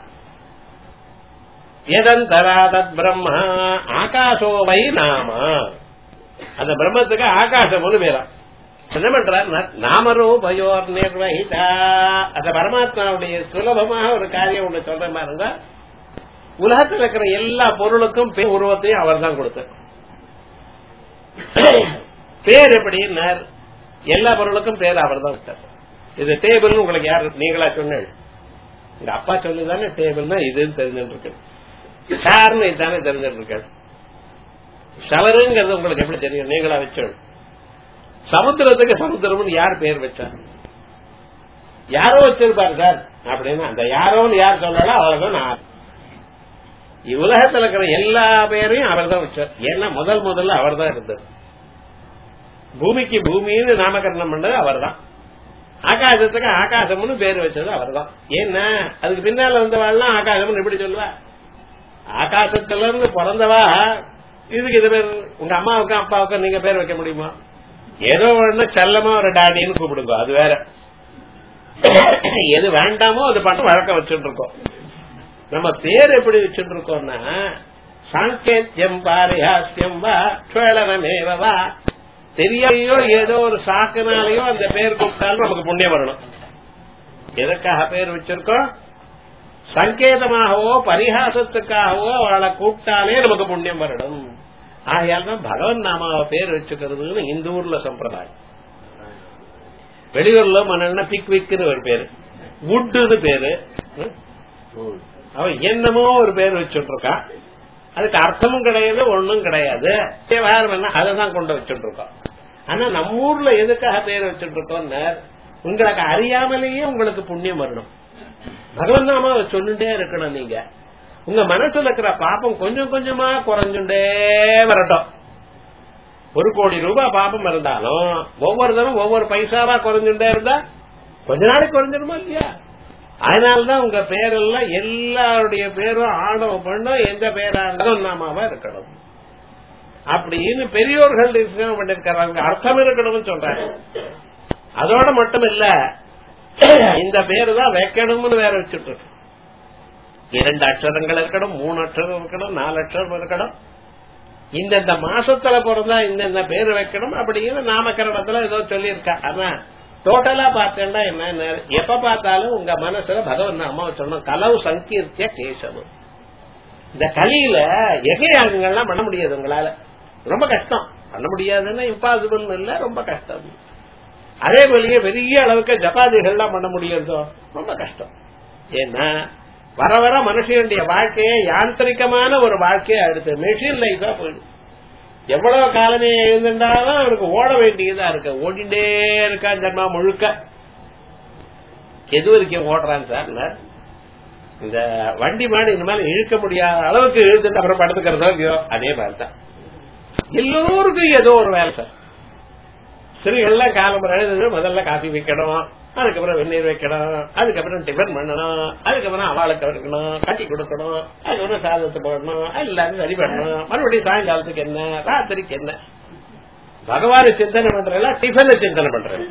எதந்தரா தத் பிரம்மா ஆகாசோ வை நாம அந்த பிரம்மத்துக்கு ஆகாசம்னு பேரா என்ன பண்றார் நாமரூபயோர் நிர்வகிதா அந்த பரமாத்மாவுடைய சுலபமாக ஒரு காரியம் ஒண்ணு சொல்றேன் பாருங்க உலகத்தில் இருக்கிற எல்லா பொருளுக்கும் பேர் உருவத்தையும் அவர் தான் கொடுத்தார் பேர் எப்படின்னார் எல்லா பொருளுக்கும் பேர் அவர் தான் கொடுத்தார் இது டேபிள் உங்களுக்கு யாரு நீங்களா சொன்னீங்க எங்க அப்பா சொல்லிதானே டேபிள்னா இதுன்னு தெரிஞ்சுட்டு இருக்கு சார்னு இதுதானே தெரிஞ்சுட்டு இருக்காரு ஷவருங்கிறது உங்களுக்கு எப்படி தெரியும் நீங்களா வச்சோம் சமுத்திரத்துக்கு சமுத்திரம்னு யார் பேர் வச்சார் யாரோ வச்சிருப்பாரு சார் அப்படின்னு அந்த யாரோன்னு யார் சொல்லலாம் அவர் தான் நான் உலகத்தில் இருக்கிற எல்லா பேரையும் அவர் தான் வச்சார் ஏன்னா முதல் முதல்ல அவர் தான் இருந்தார் பூமிக்கு பூமின்னு நாமகரணம் பண்ணது அவர் தான் ஆகாசத்துக்கு ஆகாசம்னு பேர் வச்சது அவர் தான் ஏன்னா அதுக்கு பின்னால வந்தவாள்லாம் ஆகாசம்னு எப்படி சொல்லுவா ஆகாசத்துல இருந்து பிறந்தவா இதுக்கு இது பேர் உங்க அம்மாவுக்கும் அப்பாவுக்கும் நீங்க பேர் வைக்க முடியுமா ஏதோ ஒண்ணு செல்லமா ஒரு டாடின்னு கூப்பிடுங்க அது வேற எது வேண்டாமோ அது பண்ண வழக்கம் வச்சுட்டு இருக்கோம் நம்ம பேர் எப்படி வச்சுட்டு இருக்கோம்னா சாங்கேத்தியம் பாரிஹாஸ்யம் வா சுவலனமேவா தெரியாமையோ ஏதோ ஒரு சாக்குனாலேயோ அந்த பேர் கூப்பிட்டாலும் நமக்கு புண்ணியம் வரணும் எதற்காக பேர் வச்சிருக்கோம் சங்கேதமாகவோ பரிகாசத்துக்காகவோ அவளை கூப்பிட்டாலே நமக்கு புண்ணியம் வரணும் ஆகையால் தான் பகவன் நாமாவை பேர் வச்சுக்கிறதுன்னு இந்த ஊர்ல சம்பிரதாயம் வெளியூர்ல மன்னா பிக் விக்னு ஒரு பேரு வுட்டுன்னு பேரு அவன் என்னமோ ஒரு பேர் வச்சுட்டு இருக்கான் அதுக்கு அர்த்தமும் கிடையாது ஒண்ணும் கிடையாது விவகாரம் என்ன அதை தான் கொண்டு வச்சுட்டு இருக்கோம் ஆனா நம்ம ஊர்ல எதுக்காக பேர் வச்சுட்டு இருக்கோம்னு உங்களுக்கு அறியாமலேயே உங்களுக்கு புண்ணியம் வரணும் பகவன் நாம சொல்லிட்டே இருக்கணும் நீங்க உங்க மனசுல இருக்கிற பாப்பம் கொஞ்சம் கொஞ்சமா குறைஞ்சுட்டே வரட்டும் ஒரு கோடி ரூபாய் பாப்பம் இருந்தாலும் ஒவ்வொரு தரம் ஒவ்வொரு பைசாவா குறைஞ்சுட்டே இருந்தா கொஞ்ச நாளைக்கு குறைஞ்சிருமா இல்லையா அதனாலதான் உங்க பேரெல்லாம் எல்லாருடைய பேரும் ஆணவம் பண்ணும் எந்த பேரா இருந்தாலும் நாமாவா இருக்கணும் அப்படின்னு பெரியோர்கள் டிசிஷன் பண்ணிருக்காங்க அர்த்தம் இருக்கணும்னு சொல்றாங்க அதோட மட்டும் இல்ல இந்த பேரு தான் வைக்கணும்னு வேற வச்சுட்டு இருக்கு இரண்டு அக்ஷரங்கள் இருக்கணும் மூணு அக்ஷரம் இருக்கணும் நாலு அக்ஷரம் இருக்கணும் இந்தந்த மாசத்துல பிறந்தா இந்தந்த பேர் வைக்கணும் அப்படின்னு நாமக்கரணத்துல ஏதோ சொல்லியிருக்கா ஆனா டோட்டலா பார்த்தேன்னா என்ன எப்ப பார்த்தாலும் உங்க மனசுல பகவன் நாம சொல்லணும் கலவு சங்கீர்த்திய கேசவம் இந்த கலியில எகையாகங்கள்லாம் பண்ண முடியாது உங்களால ரொம்ப கஷ்டம் பண்ண முடியாதுன்னா இம்பாசிபிள் இல்ல ரொம்ப கஷ்டம் அதே போலயே பெரிய அளவுக்கு ஜபாதிகள்லாம் பண்ண முடியறதோ ரொம்ப கஷ்டம் ஏன்னா வர வர மனுஷனுடைய வாழ்க்கையே யாந்திரிகமான ஒரு வாழ்க்கையை அடுத்து மெஷின் லைஃபா போயிடும் எவ்வளவு காலமே எழுந்திருந்தாலும் அவனுக்கு ஓட வேண்டியதா இருக்கு ஓடிண்டே இருக்கான் ஜன்மா முழுக்க எது வரைக்கும் ஓடுறான் சார் இந்த வண்டி மாடு இந்த மாதிரி இழுக்க முடியாத அளவுக்கு இழுத்துட்டு அப்புறம் படுத்துக்கிறதோ இல்லையோ அதே மாதிரி தான் எல்லோருக்கும் ஏதோ ஒரு வேலை சார் ஸ்திரீகள்லாம் காலம் எழுதுது முதல்ல காஃபி வைக்கணும் அதுக்கப்புறம் வெந்நீர் வைக்கணும் அதுக்கப்புறம் டிஃபன் பண்ணணும் அதுக்கப்புறம் அவளுக்கு வைக்கணும் கட்டி கொடுக்கணும் அதுக்கப்புறம் சாதத்தை போடணும் எல்லாரும் சரி பண்ணணும் மறுபடியும் சாயங்காலத்துக்கு என்ன ராத்திரிக்கு என்ன பகவான சிந்தனை பண்றல டிஃபனை சிந்தனை பண்றது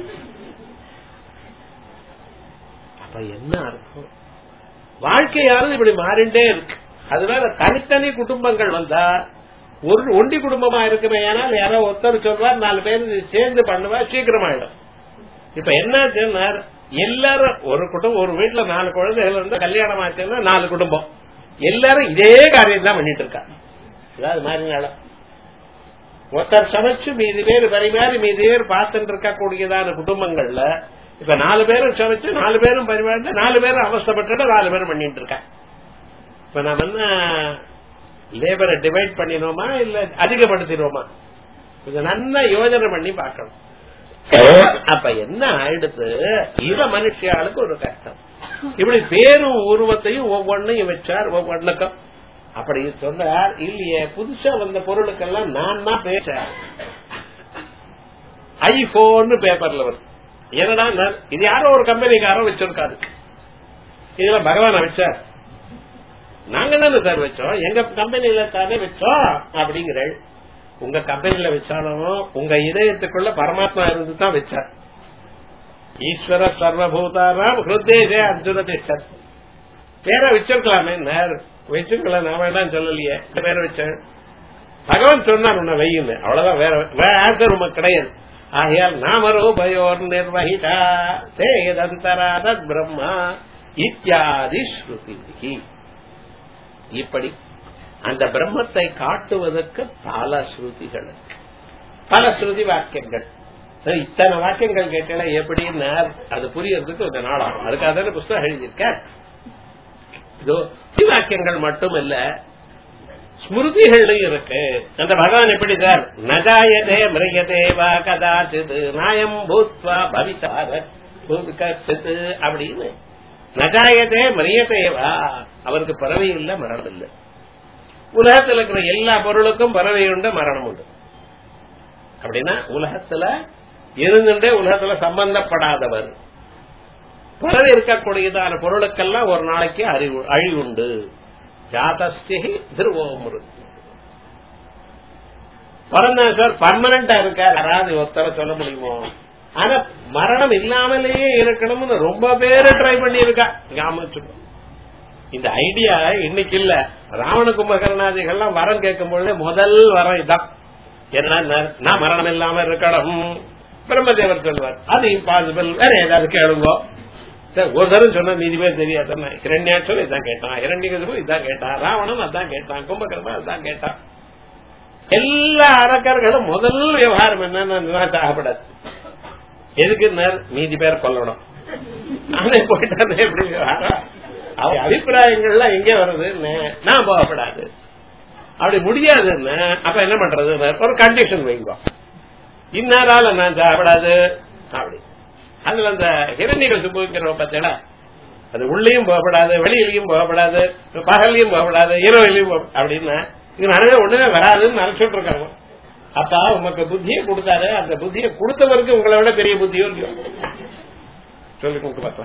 அப்ப என்ன அர்த்தம் வாழ்க்கையானது இப்படி மாறிண்டே இருக்கு அதனால தனித்தனி குடும்பங்கள் வந்தா ஒரு ஒண்டி குடும்பமா இருக்குமே ஏன்னால் யாரோ ஒருத்தர் சொல்வார் நாலு பேர் சேர்ந்து பண்ணுவா சீக்கிரமாயிடும் இப்ப என்ன எல்லாரும் ஒரு குடும்பம் ஒரு வீட்டுல நாலு குழந்தைகள் இருந்தா கல்யாணம் ஆச்சுன்னா நாலு குடும்பம் எல்லாரும் இதே காரியம் தான் பண்ணிட்டு இருக்காங்க அதாவது மாறினாலும் ஒருத்தர் சமைச்சு மீதி பேர் பரிமாறி மீதி பேர் பார்த்துட்டு இருக்கக்கூடியதான குடும்பங்கள்ல இப்ப நாலு பேரும் சமைச்சு நாலு பேரும் பரிமாறி நாலு பேரும் அவஸ்தப்பட்டு நாலு பேரும் பண்ணிட்டு இருக்காங்க இப்ப நாம என்ன லேபரை டிவைட் பண்ணினோமா இல்ல அதிகப்படுத்தினோமா கொஞ்சம் நல்லா யோஜனை பண்ணி பார்க்கணும் அப்ப என்ன ஆயிடுத்து இவ மனுஷியாளுக்கு ஒரு கஷ்டம் இப்படி பேரும் உருவத்தையும் ஒவ்வொன்னையும் வச்சார் ஒவ்வொன்றுக்கும் அப்படி சொன்னார் இல்லையே புதுசா வந்த பொருளுக்கெல்லாம் நான் தான் பேசேன் ஐபோன் பேப்பர்ல வரும் என்னடா நான் இது யாரோ ஒரு கம்பெனிக்காரன் வச்சிருக்காரு இதுல பகவான வச்சார் நாங்க தானே சார் வச்சோம் எங்க கம்பெனில தானே வச்சோம் அப்படிங்கிற உங்க கம்பெனில வச்சாலும் உங்க இதயத்துக்குள்ள பரமாத்மா இருந்து தான் வச்சார் ஈஸ்வர சர்வபூதாராம் ஹிருதேசே அர்ஜுன திஷ்டர் பேரை வச்சிருக்கலாமே நேர் வச்சிருக்கலாம் நாம தான் சொல்லலையே இந்த பேரை வச்சேன் பகவான் சொன்னார் உன்னை வையுன்னு அவ்வளவுதான் வேற வேற ஆன்சர் உமக்கு கிடையாது ஆகையால் நாமரூபயோர் நிர்வகிதா சேதந்தரா தத் பிரம்மா இத்தியாதி ஸ்ருதி இப்படி அந்த பிரம்மத்தை காட்டுவதற்கு பல ஸ்ருதிகள் இருக்கு. பல ஸ்ருதி வாக்கியங்கள் சரி, இத்தனை வாக்கியங்கள் கேட்டா எப்படின்னு அது புரியறதுக்கு கொஞ்ச நாள் ஆகும் அதுக்காக தானே புஸ்தகம் எழுதியிருக்க இதோ ஸ்ருதி வாக்கியங்கள் மட்டும் இல்ல ஸ்மிருதிகளும் இருக்கு அந்த பகவான் எப்படி சார் நஜாயதே மிருகதே வா கதாச்சித் நாயம் பூத்வா பவிதார கச்சித் அப்படின்னு நஜாயதே மிரியதேவா அவருக்கு பறவை இல்ல மரணம் இல்ல உலகத்தில் இருக்கிற எல்லா பொருளுக்கும் பறவை உண்டு மரணம் உண்டு அப்படின்னா உலகத்துல இருந்துட்டே உலகத்துல சம்பந்தப்படாதவர் பறவை இருக்கக்கூடியதான பொருளுக்கெல்லாம் ஒரு நாளைக்கு அறிவு அழிவுண்டு ஜாதஸ்தி திருவோமுரு பிறந்தா சார் பர்மனண்டா இருக்கார் யாராவது ஒருத்தர சொல்ல முடியுமோ ஆனா மரணம் இல்லாமலேயே இருக்கணும்னு ரொம்ப பேரு ட்ரை பண்ணி இருக்கா ஞாபகம் இந்த ஐடியா இன்னைக்கு இல்ல ராவண கும்பகர்ணாதிகள்லாம் வரம் கேட்கும் பொழுது முதல் வரம் இதான் என்ன நான் மரணம் இல்லாம இருக்கணும் பிரம்மதேவர் சொல்வார் அது இம்பாசிபிள் வேற ஏதாவது கேளுங்கோ சரி, ஒரு தரம் சொன்ன மீதி பேர் தெரியாது ஹிரண்யாட்சம் இதான் கேட்டான் ஹிரண்யகசும் இதான் கேட்டான் ராவணன் அதான் கேட்டான் கும்பகர்ணன் அதான் கேட்டான் எல்லா அரக்கர்களும் முதல் விவகாரம் என்னன்னு சாகப்படாது எதுக்கு நேர் மீதி பேர் கொல்லணும் நானே போயிட்டானே எப்படி விவகாரம் அவ அபிப்பிராயங்கள்லாம் எங்க வருதுன்னு நான் போகப்படாது அப்படி முடியாதுன்னு அப்ப என்ன பண்றது ஒரு கண்டிஷன் வைங்க இன்னாரால நான் சாப்பிடாது அப்படி அதுல அந்த ஹிரண்யகள் சுப்புங்கிற பத்தில அது உள்ளேயும் போகப்படாது வெளியிலையும் போகப்படாது பகல்லையும் போகப்படாது இரவிலையும் போக அப்படின்னு இது நிறைய ஒண்ணுமே வராதுன்னு நினைச்சுட்டு இருக்காங்க அப்ப உமக்கு புத்தியை கொடுத்தாரு அந்த புத்தியை கொடுத்தவருக்கு உங்களை விட பெரிய புத்தியோ இல்லையோ சொல்லி கொடுத்து பார்த்தா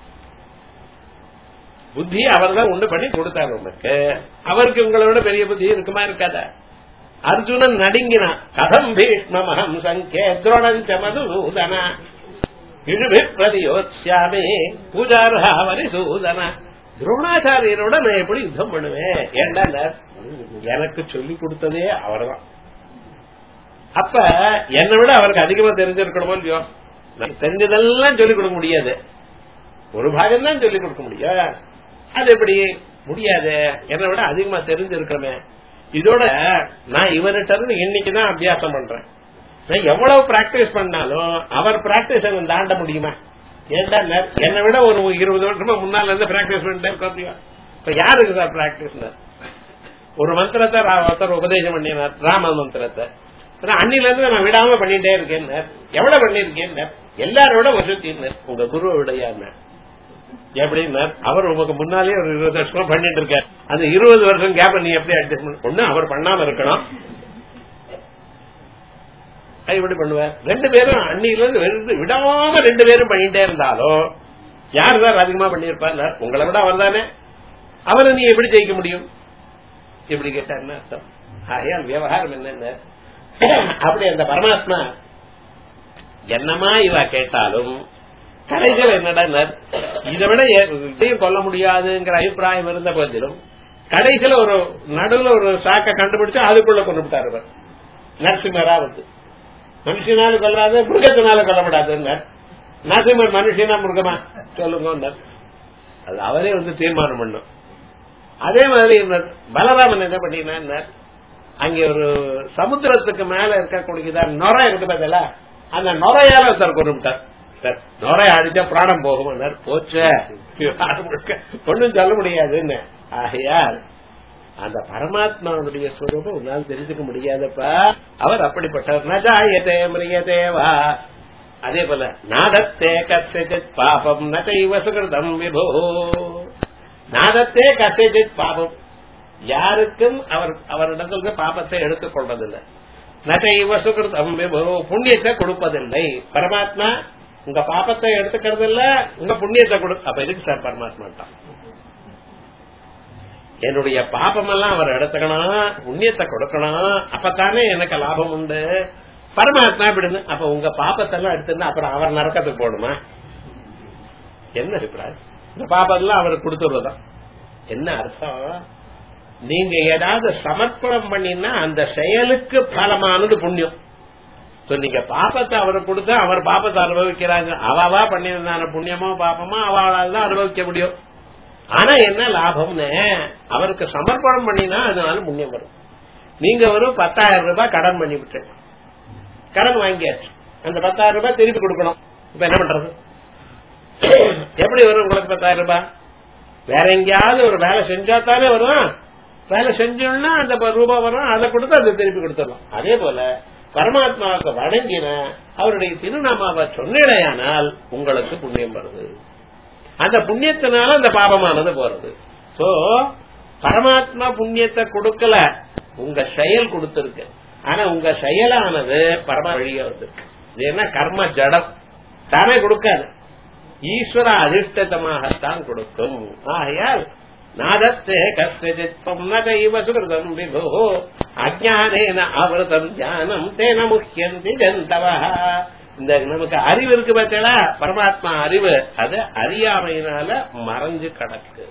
புத்தி அவர் தான் உண்டு பண்ணி கொடுத்தாரு உனக்கு அவருக்கு உங்களை விட பெரிய புத்தி இருக்குமா இருக்காதா அர்ஜுனன் நடுங்கினான் கதம் பீஷ்மமகம் சங்கே துரோணஞ்ச மதுசூதனா இழுவி பிரதியோத்யாமே பூஜார்ஹாவரி சூதனா துரோணாச்சாரியரோட நான் எப்படி யுத்தம் பண்ணுவேன் ஏண்டா எனக்கு சொல்லி கொடுத்ததே அவர்தான் அப்ப என்னை விட அவருக்கு அதிகமா தெரிஞ்சிருக்கணுமோ இல்லையோ நான் தெரிஞ்சதெல்லாம் சொல்லிக் கொடுக்க முடியாது ஒரு பாகம் தான் சொல்லிக் கொடுக்க முடியும் அது எப்படி முடியாது என்னை விட அதிகமா தெரிஞ்சிருக்கிறமே இதோட நான் இவர்கிட்ட இருந்து இன்னைக்குதான் அபியாசம் பண்றேன் நான் எவ்வளவு பிராக்டிஸ் பண்ணாலும் அவர் பிராக்டிஸ் எனக்கு தாண்ட முடியுமா ஏன்டா என்னை விட ஒரு இருபது வருஷமா முன்னால இருந்து பிராக்டிஸ் பண்ணிட்டே இருக்க இப்ப யாருக்கு சார் பிராக்டிஸ் ஒரு மந்திரத்தை ரா- ஒருத்தர் உபதேசம் பண்ணினார் ராம மந்திரத்தை ஆனா அன்னில இருந்து நான் விடாம பண்ணிட்டே இருக்கேன் எவ்வளவு பண்ணிருக்கேன் எல்லாரோட வசதி உங்க குரு விடையார் எப்படின்னா அவர் உமக்கு முன்னாலே ஒரு இருபது வருஷமா பண்ணிட்டு இருக்காரு அந்த இருபது வருஷம் கேப் நீ எப்படி அட்ஜஸ்ட் பண்ண ஒண்ணு அவர் பண்ணாம இருக்கணும் அது எப்படி பண்ணுவார் ரெண்டு பேரும் அன்னில இருந்து வெறுத்து விடாம ரெண்டு பேரும் பண்ணிட்டே இருந்தாலும் யார் சார் அதிகமா பண்ணிருப்பார் உங்களை விட அவர் தானே அவரை நீ எப்படி ஜெயிக்க முடியும் எப்படி கேட்டாருன்னு அர்த்தம் ஆகையால் விவகாரம் என்னென்ன அப்படி அந்த பரமாத்மா என்னமா இவ கேட்டாலும் கடைசியில் என்னடா இதை விட எ- இதையும் கொல்ல முடியாதுங்கிற அபிப்பிராயம் இருந்த போதிலும் கடைசியில ஒரு நடுவுல ஒரு சாக்க கண்டுபிடிச்சு அதுக்குள்ள கொண்டு விட்டாரு இவர். நரசிம்மரா வந்து மனுஷனால கொல்லாது மிருகத்தினால கொல்லப்படாதுன்னு நரசிம்மர் மனுஷனா மிருகமா சொல்லுங்க அது அவரே வந்து தீர்மானம் பண்ணும் அதே மாதிரி இந்த பலராமன் என்ன பண்ணினா அங்கே ஒரு சமுத்திரத்துக்கு மேல இருக்கக்கூடியதா நொரை இருக்கு பார்த்தல அந்த நொரையால சார் கொண்டு விட்டார் சார் நொரை அடிச்சா பிராணம் போகும் போச்சு ஒன்னும் சொல்ல முடியாதுன்னு ஆகையால் அந்த பரமாத்மாவுடைய ஸ்வரூபம் உன்னால் தெரிஞ்சுக்க முடியாதப்பா அவர் அப்படிப்பட்டவர் நஜாயதே மிரியதேவா அதே போல நாதத்தே கசித் பாபம் நகைவ சுகிருதம் விபோ நாதத்தே கசித் பாபம் யாருக்கும் அவர் அவரிடத்துல பாபத்தை எடுத்துக் கொள்வதில்லை நகைவ சுகிருதம் விபோ புண்ணியத்தை கொடுப்பதில்லை பரமாத்மா உங்க பாப்பத்தை எடுத்துக்கிறது இல்ல உங்க புண்ணியத்தை கொடு அப்ப எதுக்கு சார் பரமாத்மா தான் என்னுடைய பாப்பமெல்லாம் அவர் எடுத்துக்கணும் புண்ணியத்தை கொடுக்கணும் அப்பத்தானே எனக்கு லாபம் உண்டு பரமாத்மா இப்படி அப்ப உங்க பாப்பத்தெல்லாம் எடுத்துன்னா அப்புறம் அவர் நரக்கத்துக்கு போடுமா என்ன அபிப்பிராயம் இந்த பாப்பத்தெல்லாம் அவருக்கு கொடுத்துடுறதா என்ன அர்த்தம் நீங்க ஏதாவது சமர்ப்பணம் பண்ணினா அந்த செயலுக்கு பலமானது புண்ணியம் நீங்க பாப்பத்தை அவருக்கு கொடுத்தா அவர் பாப்பத்தை அனுபவிக்கிறாங்க அவாவா பண்ணியிருந்தான புண்ணியமோ பாப்பமோ அவளால் தான் அனுபவிக்க முடியும் ஆனா என்ன லாபம்னு அவருக்கு சமர்ப்பணம் பண்ணினா அதனால புண்ணியம் வரும் நீங்க ஒரு பத்தாயிரம் ரூபாய் கடன் பண்ணி விட்டு கடன் வாங்கியாச்சு அந்த பத்தாயிரம் ரூபாய் திருப்பி கொடுக்கணும் இப்ப என்ன பண்றது எப்படி வரும் உங்களுக்கு பத்தாயிரம் ரூபாய் வேற எங்கேயாவது ஒரு வேலை செஞ்சா தானே வரும் வேலை செஞ்சோம்னா அந்த ரூபாய் வரும் அதை கொடுத்து அதை திருப்பி கொடுத்துடலாம் அதே போல பரமாத்மாவுக்கு வணங்கின அவருடைய திருநாமாவை சொன்னேடையானால் உங்களுக்கு புண்ணியம் வருது அந்த புண்ணியத்தினால அந்த பாபமானது போறது சோ பரமாத்மா புண்ணியத்தை கொடுக்கல உங்க செயல் கொடுத்திருக்கு ஆனா உங்க செயலானது பரம வழிய வந்திருக்கு இது என்ன கர்ம ஜடம் தானே கொடுக்காது ஈஸ்வர அதிர்ஷ்டமாகத்தான் கொடுக்கும் ஆகையால் நாதத்தே கஸ்யஜித்வம் நகைவ சுகிருதம் விபோ அஜானேன ஆவருதம் தியானம் தேன முக்கியந்தி ஜந்தவா இந்த நமக்கு அறிவு இருக்கு பார்த்தா பரமாத்மா அறிவு அது அறியாமையினால மறைஞ்சு கிடக்கு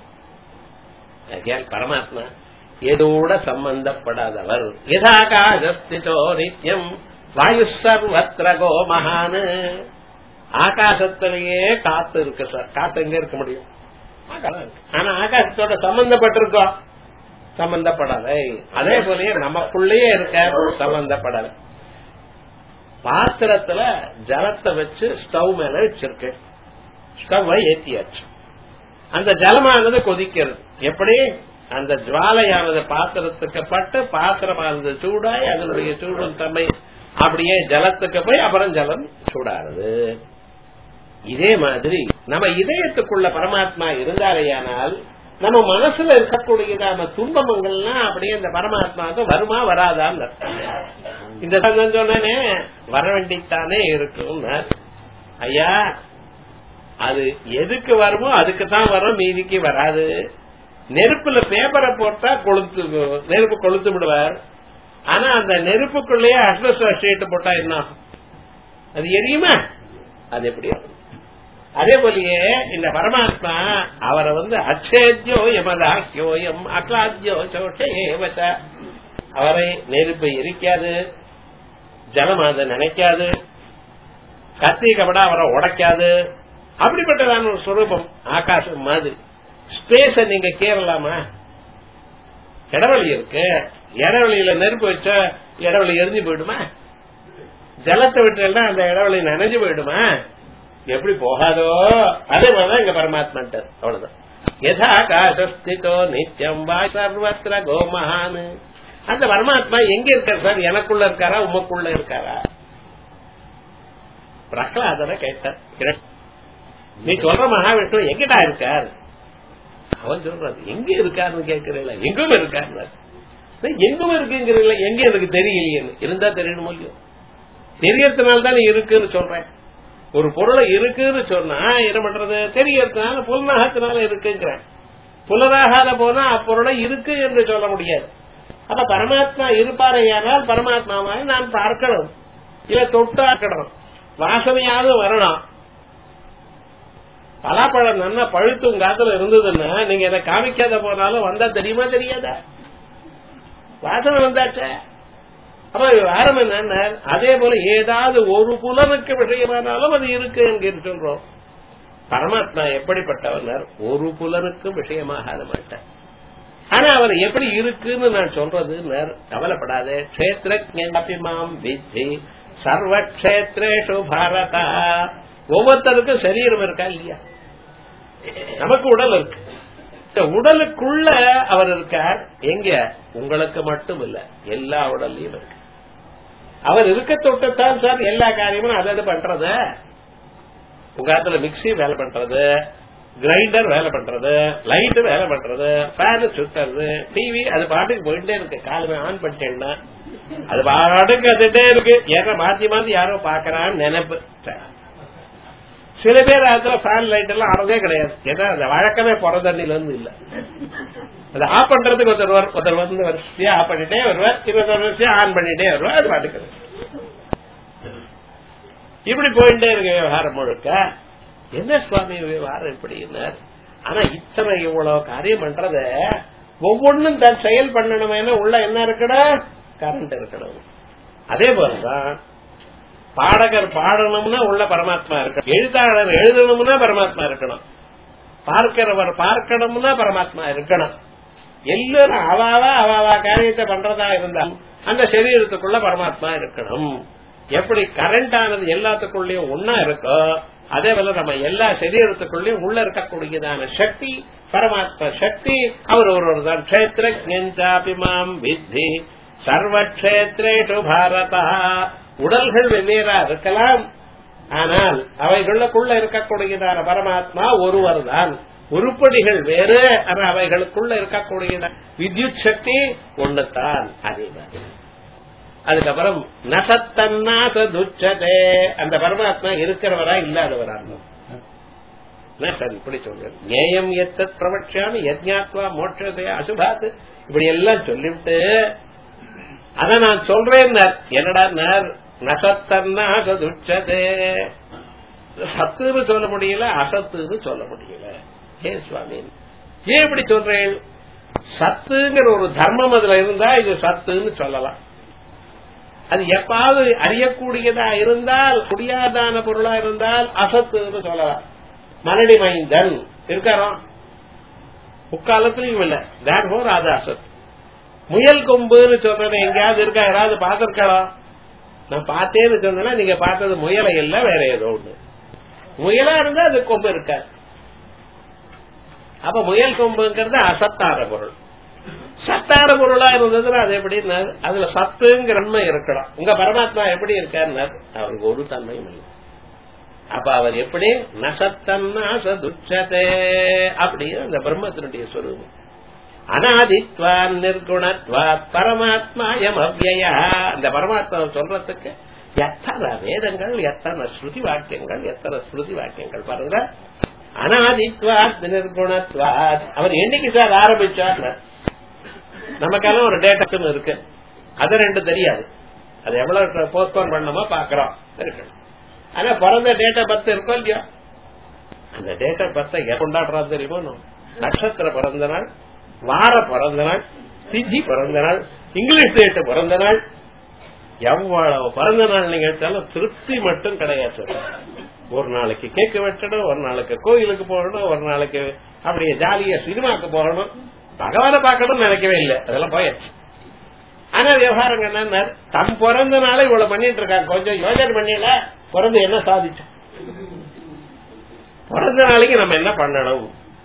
பரமாத்மா எதோட சம்பந்தப்படாதவர் யதாகாசஸ்திதோ நித்யம் வாயு சர்வத்திர கோமகானு ஆகாசத்திலேயே காத்து இருக்கு சார் காத்து எங்க இருக்க முடியும் ஆனா ஆகாசத்தோட சம்பந்தப்பட்டிருக்கோம் சம்பந்தப்படலை அதே போலயே நமக்குள்ளேயே இருக்க சம்பந்தப்படலை பாத்திரத்துல ஜலத்தை வச்சு ஸ்டவ் மேல வச்சிருக்கு ஸ்டவ்வை ஏத்தியாச்சு அந்த ஜலமானது கொதிக்கிறது எப்படி அந்த ஜுவாலையானது பாத்திரத்துக்கு பட்டு பாத்திரமானது சூடாய் அதனுடைய சூடும் தன்மை அப்படியே ஜலத்துக்கு போய் அப்புறம் ஜலம் சூடாருது இதே மாதிரி நம்ம இதயத்துக்குள்ள பரமாத்மா இருந்தாலேயானால் நம்ம மனசுல இருக்கக்கூடியதான துன்பங்கள்லாம் அப்படியே இந்த பரமாத்மாவுக்கு வருமா வராதான்னு இந்த சொன்னே வர வேண்டித்தானே இருக்கும் ஐயா அது எதுக்கு வருமோ அதுக்கு தான் வரும் மீதிக்கு வராது நெருப்புல பேப்பரை போட்டா கொளுத்து நெருப்பு கொளுத்து விடுவார் ஆனா அந்த நெருப்புக்குள்ளேயே அஸ்பெஸ்டர் ஷீட் போட்டா என்ன அது எரியுமா அது எப்படி அதே போலயே இந்த பரமாத்மா அவரை வந்து அச்சேத்யோ யமதாக்கியோயம் அக்லாத்தியோ சோஷேவச்ச அவரை நெருப்பை எரிக்காது ஜலம் அதை நினைக்காது கத்தி கபடா அவரை உடைக்காது அப்படிப்பட்டதான ஒரு சுரூபம் ஆகாசம் மாதிரி ஸ்பேஸ நீங்க கேரளாமா இடவெளி இருக்கு இடவெளியில நெருப்பு வச்சா இடவெளி எரிஞ்சு போயிடுமா ஜலத்தை விட்டு அந்த இடவெளி நனைஞ்சு போயிடுமா எப்படி போகாதோ அதே மாதிரிதான் இங்க பரமாத்மான்ட்டார் அவ்வளவுதான் யதாகாசஸ்திதோ நித்தியம் வா சர்வத்திர கோமஹான் அந்த பரமாத்மா எங்க இருக்கார் சார் எனக்குள்ள இருக்காரா உமக்குள்ள இருக்காரா பிரகலாதன கேட்டார் நீ சொல்ற மகாவிஷ்ணு எங்கிட்டா இருக்கார் அவன் சொல்றது எங்க இருக்காருன்னு கேட்கறீங்களா எங்கும் இருக்காரு எங்கும் இருக்குங்கிறீங்களா எங்க எனக்கு தெரியலையே இருந்தா தெரியணும் இல்லையோ தெரியறதுனால தான் இருக்குன்னு சொல்றேன் ஒரு பொருளை இருக்குன்னு சொன்னா என்ன பண்றது தெரியறதுனால புலனாகத்தினால இருக்குங்கிறேன் புலனாகாத போனா அப்பொருளை இருக்கு என்று சொல்ல முடியாது அப்ப பரமாத்மா இருப்பாரையானால் பரமாத்மாவை நான் பார்க்கணும் இல்ல தொட்டாக்கணும் வாசனையாவது வரணும் பலாப்பழம் நல்லா பழுத்தும் காத்துல இருந்ததுன்னா நீங்க இதை காமிக்காத போனாலும் வந்தா தெரியுமா தெரியாதா வாசனை வந்தாச்ச அப்ப வாரம் என்ன அதே போல ஏதாவது ஒரு புலனுக்கு விஷயமானாலும் அது இருக்கு என்று சொல்றோம் பரமாத்மா எப்படிப்பட்டவர் ஒரு புலனுக்கும் விஷயமாகாத மாட்டார் ஆனா அவர் எப்படி இருக்குன்னு நான் சொல்றது கவலைப்படாத கஷேத்திரம் வித்தி சர்வ கஷேத்ரேஷு பாரதா ஒவ்வொருத்தருக்கும் சரீரம் இருக்கா இல்லையா நமக்கு உடல் இருக்கு இந்த உடலுக்குள்ள அவர் இருக்கார் எங்க உங்களுக்கு மட்டும் இல்ல எல்லா உடல்லையும் இருக்கு அவர் இருக்க தொட்டுத்தான் சார் எல்லா காரியமும் அதை பண்றது உங்க இடத்துல மிக்சி வேலை பண்றது கிரைண்டர் வேலை பண்றது லைட் வேலை பண்றது ஃபேன் சுத்துறது டிவி அது பாட்டுக்கு போயிட்டே இருக்கு காலமே ஆன் பண்ணிட்டேன்னா அது பாட்டுக்கு அதுட்டே இருக்கு ஏன்னா மாத்தி மாத்தி யாரோ பாக்குறான்னு நினைப்பு சில பேர் அதுல ஃபேன் லைட் எல்லாம் ஆனதே கிடையாது ஏன்னா அந்த வழக்கமே பிற தண்ணில இருந்து இல்ல அது ஆஃப் பண்றதுக்கு ஒருத்தர் வரு- ஒருத்தர் வந்து வரிசையா ஆஃப் பண்ணிட்டே வருவார் இருபத்தொரு வரிசையா ஆன் பண்ணிட்டே வருவார் அது பாட்டுக்கு இப்படி போயிட்டே இருக்கு விவகாரம் முழுக்க என்ன சுவாமி விவகாரம் இப்படின்னார் ஆனா இத்தனை இவ்வளவு காரியம் பண்றத ஒவ்வொன்றும் தன் செயல் பண்ணணுமே உள்ள என்ன இருக்கணும் கரண்ட் இருக்கணும் அதே போலதான் பாடகர் பாடணும்னா உள்ள பரமாத்மா இருக்கணும் எழுத்தாளர் எழுதணும்னா பரமாத்மா இருக்கணும் பார்க்கிறவர் பார்க்கணும்னா பரமாத்மா இருக்கணும் எல்லாரும் அவாவா அவாவா காரியத்தை பண்றதா இருந்தால் அந்த சரீரத்துக்குள்ள பரமாத்மா இருக்கணும் எப்படி கரண்ட் ஆனது எல்லாத்துக்குள்ளயும் ஒன்னா இருக்கோ அதே போல நம்ம எல்லா சரீரத்துக்குள்ளயும் உள்ள இருக்கக்கூடியதான சக்தி பரமாத்மா சக்தி அவர் ஒருவர் தான் கஷேத்திரஜாபிமாம் வித்தி சர்வக்ஷேத்ரேஷு பாரதா உடல்கள் வெவ்வேறா இருக்கலாம் ஆனால் அவைகளுக்குள்ள இருக்கக்கூடியதான பரமாத்மா ஒருவர் தான் உருப்படிகள் வேறு ஆனா அவைகளுக்குள்ள இருக்கக்கூடிய வித்யுத் சக்தி ஒண்ணுத்தான் அதே மாதிரி அதுக்கப்புறம் நசத்தன்னாச துச்சதே அந்த பரமாத்மா இருக்கிறவரா இல்லாதவரா நசன் இப்படி சொல்ற நேயம் எத்த பிரபட்சாமி யஜ்ஞாத்வா மோட்சதே அசுபாத் இப்படி எல்லாம் சொல்லிவிட்டு அத நான் சொல்றேன் என்னடா நசத்தன்னாச துச்சதே சத்துன்னு சொல்ல முடியல அசத்துன்னு சொல்ல முடியல ஏ சுவாமி ஏன் இப்படி சொல்றேன் சத்துங்கிற ஒரு தர்மம் அதுல இருந்தா இது சத்துன்னு சொல்லலாம் அது எப்பாவது அறியக்கூடியதா இருந்தால் முடியாதான பொருளா இருந்தால் அசத்துன்னு சொல்லலாம் மலடி மைந்தன் இருக்காரோ முக்காலத்திலையும் இல்ல தேட் ஹோர் அது அசத் முயல் கொம்புன்னு சொல்றேன் எங்கேயாவது இருக்கா யாராவது பார்த்திருக்காளா நான் பார்த்தேன்னு சொன்னா நீங்க பார்த்தது முயலை இல்ல வேற ஏதோ ஒண்ணு முயலா இருந்தா அது கொம்பு இருக்காது அப்ப முயல் கொம்புங்கிறது அசத்தான பொருள் சத்தான பொருளா இருந்ததுன்னா அது எப்படி அதுல சத்துங்கிற தன்மை இருக்கணும் உங்க பரமாத்மா எப்படி இருக்காருன்னா அவருக்கு ஒரு தன்மையும் இல்லை அப்ப அவர் எப்படி நசத்தன்னாச துச்சதே அப்படின்னு அந்த பிரம்மத்தினுடைய சொரூபம் அனாதித்வான் நிர்குணத்வாத் பரமாத்மாயம் அவ்யயா அந்த பரமாத்மா சொல்றதுக்கு எத்தனை வேதங்கள் எத்தனை ஸ்ருதி வாக்கியங்கள் எத்தனை ஸ்ருதி வாக்கியங்கள் பாருங்க அனாதித்வாத் நிர்குணத்வாத் அவர் என்னைக்கு சார் ஆரம்பிச்சார் நமக்கெல்லாம் ஒரு டேட்டா இருக்கு அது ரெண்டு தெரியாது அது எவ்வளவு போஸ்ட்போன் பண்ணணுமோ பாக்குறோம் இருக்கு ஆனா பிறந்த டேட்டா பத்து இருக்கும் இல்லையா அந்த டேட்டா பத்தை கொண்டாடுறது தெரியுமோ நட்சத்திர பிறந்த நாள் வார பிறந்த நாள் திதி பிறந்த நாள் இங்கிலீஷ் டேட்டு பிறந்த நாள் எவ்வளவு பிறந்த நாள் நீங்க எடுத்தாலும் திருப்தி மட்டும் கிடையாது ஒரு நாளைக்கு கேக்கு வெட்டணும் ஒரு நாளைக்கு கோயிலுக்கு போகணும் ஒரு நாளைக்கு அப்படியே ஜாலியா சினிமாக்கு போகணும் பகவான பார்க்கணும்னு நினைக்கவே இல்லை அதெல்லாம் போயாச்சு ஆனா விவகாரம் என்ன தம் பிறந்த நாளை இவ்வளவு பண்ணிட்டு இருக்காங்க கொஞ்சம் யோஜனை பண்ணல பிறந்து என்ன சாதிச்சோம் பிறந்த நாளைக்கு நம்ம என்ன பண்ணணும்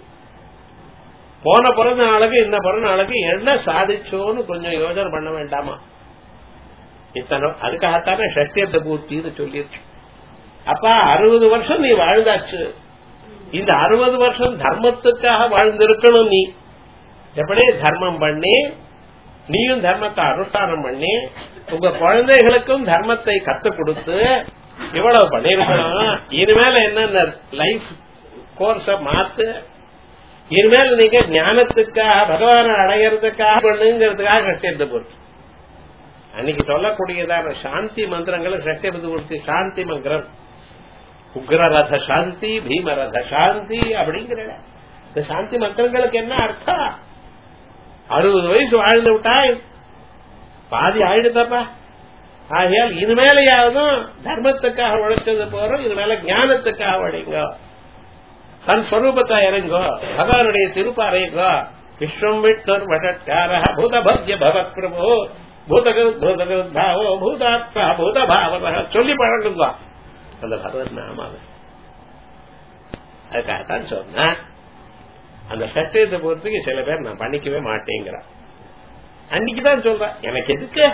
போன பிறந்த நாளுக்கு இந்த பிறந்த நாளுக்கு என்ன சாதிச்சோன்னு கொஞ்சம் யோஜனை பண்ண வேண்டாமா இத்தனை அதுக்காகத்தானே சஷ்டியத்தை பூர்த்தின்னு சொல்லிருச்சு அப்ப அறுபது வருஷம் நீ வாழ்ந்தாச்சு இந்த அறுபது வருஷம் தர்மத்துக்காக வாழ்ந்திருக்கணும் நீ எப்படி தர்மம் பண்ணி நீயும் தர்மத்தை அனுஷ்டானம் பண்ணி உங்க குழந்தைகளுக்கும் தர்மத்தை கத்துக் கொடுத்து இவ்வளவு பண்ணிருக்கணும் இனிமேல என்ன லைஃப் கோர்ஸ மாத்து இனிமேல் நீங்க ஞானத்துக்காக பகவான அடையறதுக்காக பண்ணுங்கிறதுக்காக சஷ்டியத்தை பொறுத்து அன்னைக்கு சொல்லக்கூடியதான சாந்தி மந்திரங்களை சஷ்டியபதி பொறுத்து சாந்தி மந்திரம் உக்ரரத சாந்தி பீமரத சாந்தி அப்படிங்கிற இந்த சாந்தி மந்திரங்களுக்கு என்ன அர்த்தம் அறுபது வயசு வாழ்ந்து விட்டாய் பாதி ஆயிடுதப்பா ஆகையால் இனிமேலையாவதும் தர்மத்துக்காக உழைச்சது போறோம் இதுமேல ஞானத்துக்காக உழைங்க தன் ஸ்வரூபத்தை இறங்கோ பகவானுடைய திருப்பாறைங்கோ விஸ்வம் விஷ்ணர் வடக்கார பூதபத்ய பகவத் பிரபு பூதகத் பூதகத் பாவோ பூதாத்மா பூத பாவன சொல்லி பழகுங்க அந்த பகவத் நாமாவை அதுக்காகத்தான் சொன்ன அந்த சத்தியத்தை பொறுத்துக்கு சில பேர் நான் பண்ணிக்கவே மாட்டேங்கிறான் அன்னைக்குதான் சொல்றேன் எனக்கு எதுக்கு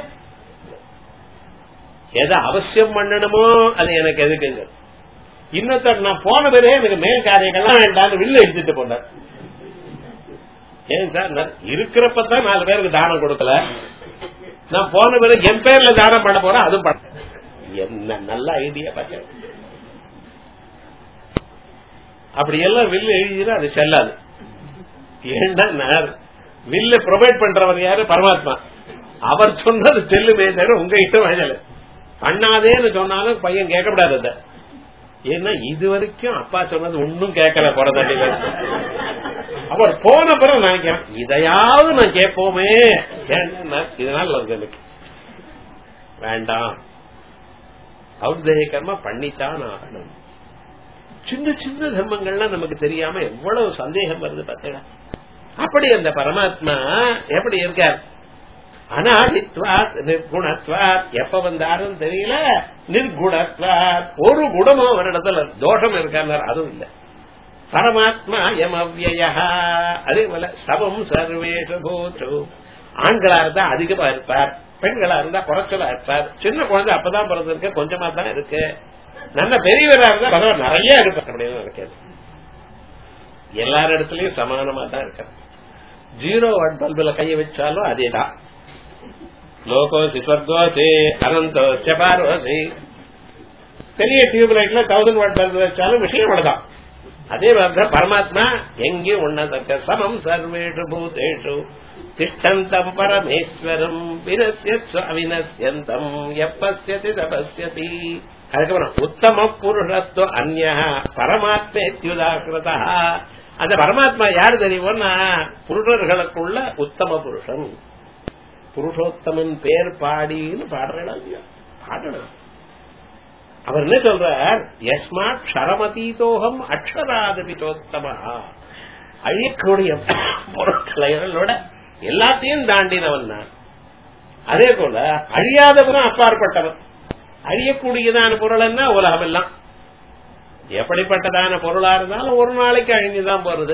எதை அவசியம் பண்ணணுமோ அது எனக்கு எதுக்குங்க இன்னொருத்தர் நான் போன பிறகு எனக்கு மேல் காரியங்கள்லாம் வேண்டாம் வில்ல எடுத்துட்டு போனார் ஏன் சார் நான் இருக்கிறப்பதான் நாலு பேருக்கு தானம் கொடுக்கல நான் போன பிறகு என் பேர்ல தானம் பண்ண போறேன் அதுவும் பண்ண என்ன நல்ல ஐடியா பார்த்தேன் அப்படி எல்லாம் வில்லு எழுதினா அது செல்லாது ஏன்னா வில்ல ப்ரொவைட் பண்றவர் யாரு பரமாத்மா அவர் சொன்னது செல்லுமே தவிர உங்க கிட்ட வயல பண்ணாதேன்னு சொன்னாலும் பையன் கேட்கக்கூடாது அதை ஏன்னா இது வரைக்கும் அப்பா சொன்னது ஒன்னும் கேட்கல பிறந்தடி அவர் போன பிறகு நினைக்கிறேன் இதையாவது நான் கேட்போமே ஏன்னா இதனால வருது எனக்கு வேண்டாம் ஔதேகமா பண்ணித்தான் ஆகணும் சின்ன சின்ன தர்மங்கள்லாம் நமக்கு தெரியாம எவ்வளவு சந்தேகம் வருது பார்த்தீங்களா அப்படி அந்த பரமாத்மா எப்படி இருக்கார் அனாதித்வாத் நிர்குணத்வாத் எப்ப வந்தாரும் தெரியல நிர்குணத்வாத் ஒரு குணமும் அவரிடத்துல தோஷம் இருக்கார் அதுவும் இல்ல பரமாத்மா எம் அவ்வய அதே போல சமம் சர்வேஷு பூத்து ஆண்களா இருந்தா அதிகமா இருப்பார் பெண்களா இருந்தா குறைச்சலா இருப்பார் சின்ன குழந்தை அப்பதான் பிறந்திருக்கு கொஞ்சமா தான் இருக்கு நல்ல பெரியவரா இருந்தா பரவாயில்ல நிறைய இருப்பார் அப்படின்னு நினைக்காது எல்லார் இடத்துலயும் சமானமா தான் இருக்க ஜீரோ வாட் பல்புல கைய வச்சாலும் அதேதான் லோகோசி ஸ்வர்கோசி அனந்தோசி பார்வசி பெரிய டியூப் லைட்ல தௌசண்ட் வாட் பல்பு வச்சாலும் விஷயம் அவ்வளவுதான் அதே மாதிரி பரமாத்மா எங்கேயும் ஒன்னதக்க சமம் சர்வேஷு பூதேஷு திஷ்டந்தம் பரமேஸ்வரம் வினசிய அவினசியந்தம் எப்பசியதி தபஸ்யதி அதுக்கப்புறம் உத்தம புருஷத்துவ அந்நிய பரமாத்மேத்யுதாகிருதா அந்த பரமாத்மா யாரு தெரியுமோன்னா புருஷர்களுக்குள்ள உத்தம புருஷன் புருஷோத்தமன் பேர் பாடின்னு பாடுறா இல்லையா பாடணும் அவர் என்ன சொல்றார் எஸ்மாட் க்ஷரமதீதோகம் அக்ஷராதபிச்சோத்தமா அழியக்கூடிய பொருட்களோட எல்லாத்தையும் தாண்டினவன் நான் அதே போல அழியாதவனும் அப்பாற்பட்டவன் அழியக்கூடியதான பொருள் என்ன உலகம் எல்லாம் எப்படிப்பட்டதான பொருளா இருந்தாலும் ஒரு நாளைக்கு அழிஞ்சுதான் போறது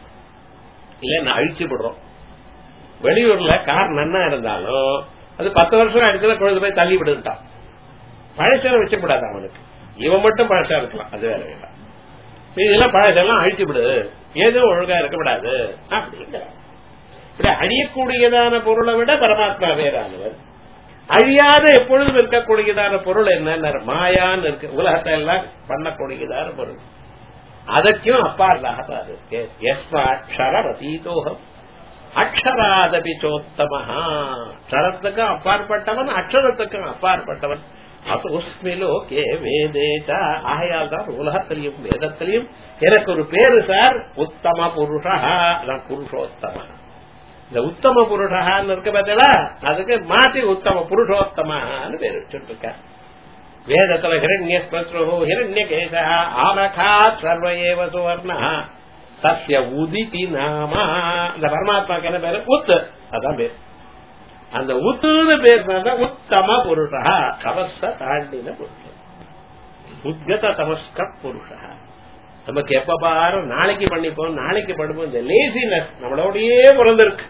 இல்ல அழிச்சு விடுறோம் வெளியூர்ல கார் நன்னா இருந்தாலும் அது பத்து வருஷம் அடிச்சத கொழுது போய் தள்ளி விடுட்டான் பழசெல்லாம் வச்சக்கூடாது அவனுக்கு இவன் மட்டும் பழசா இருக்கலாம் அது வேற வேண்டாம் இதெல்லாம் பழசெல்லாம் அழிச்சு விடு ஏதும் ஒழுங்கா இருக்கக்கூடாது அப்படிங்கிற இப்படி அழியக்கூடியதான பொருளை விட பரமாத்மா வேறானவர் அழியாத எப்பொழுதும் இருக்கக்கூடியதான பொருள் என்ன மாயான்னு இருக்கு உலகத்தை எல்லாம் பண்ணக்கூடியதான பொருள் அதற்கும் அப்பாற்பதாக இருக்கு எஸ்மாட்சரவதீதோகம் அக்ஷராதபி சோத்தமஹா க்ஷரத்துக்கும் அப்பாற்பட்டவன் அக்ஷரத்துக்கும் அப்பாற்பட்டவன் அசோஸ்மிலோகே வேதேச்சா ஆகையால் தான் உலகத்திலையும் வேதத்திலையும் எனக்கு ஒரு பேரு சார் உத்தம புருஷா அதான் புருஷோத்தம இந்த உத்தம புருஷான்னு இருக்க பார்த்தீங்களா அதுக்கு மாத்தி உத்தம புருஷோத்தமான்னு பேர் வச்சுட்டு இருக்க வேதத்துல ஹிரண்ய ஸ்மஸ்ரு ஹிரண்ய கேசா ஆமகா சர்வ ஏவ சுவர்ணா சத்ய உதிதி நாமா இந்த பரமாத்மாக்கு என்ன பேரு உத்து அதான் பேர் அந்த உத்துன்னு பேர் தான் உத்தம புருஷா கவச தாண்டின புருஷன் உத்கத தமஸ்க புருஷா நமக்கு எப்ப பாரு நாளைக்கு பண்ணிப்போம் நாளைக்கு பண்ணுவோம் இந்த லேசினஸ் நம்மளோடயே பிறந்திருக்கு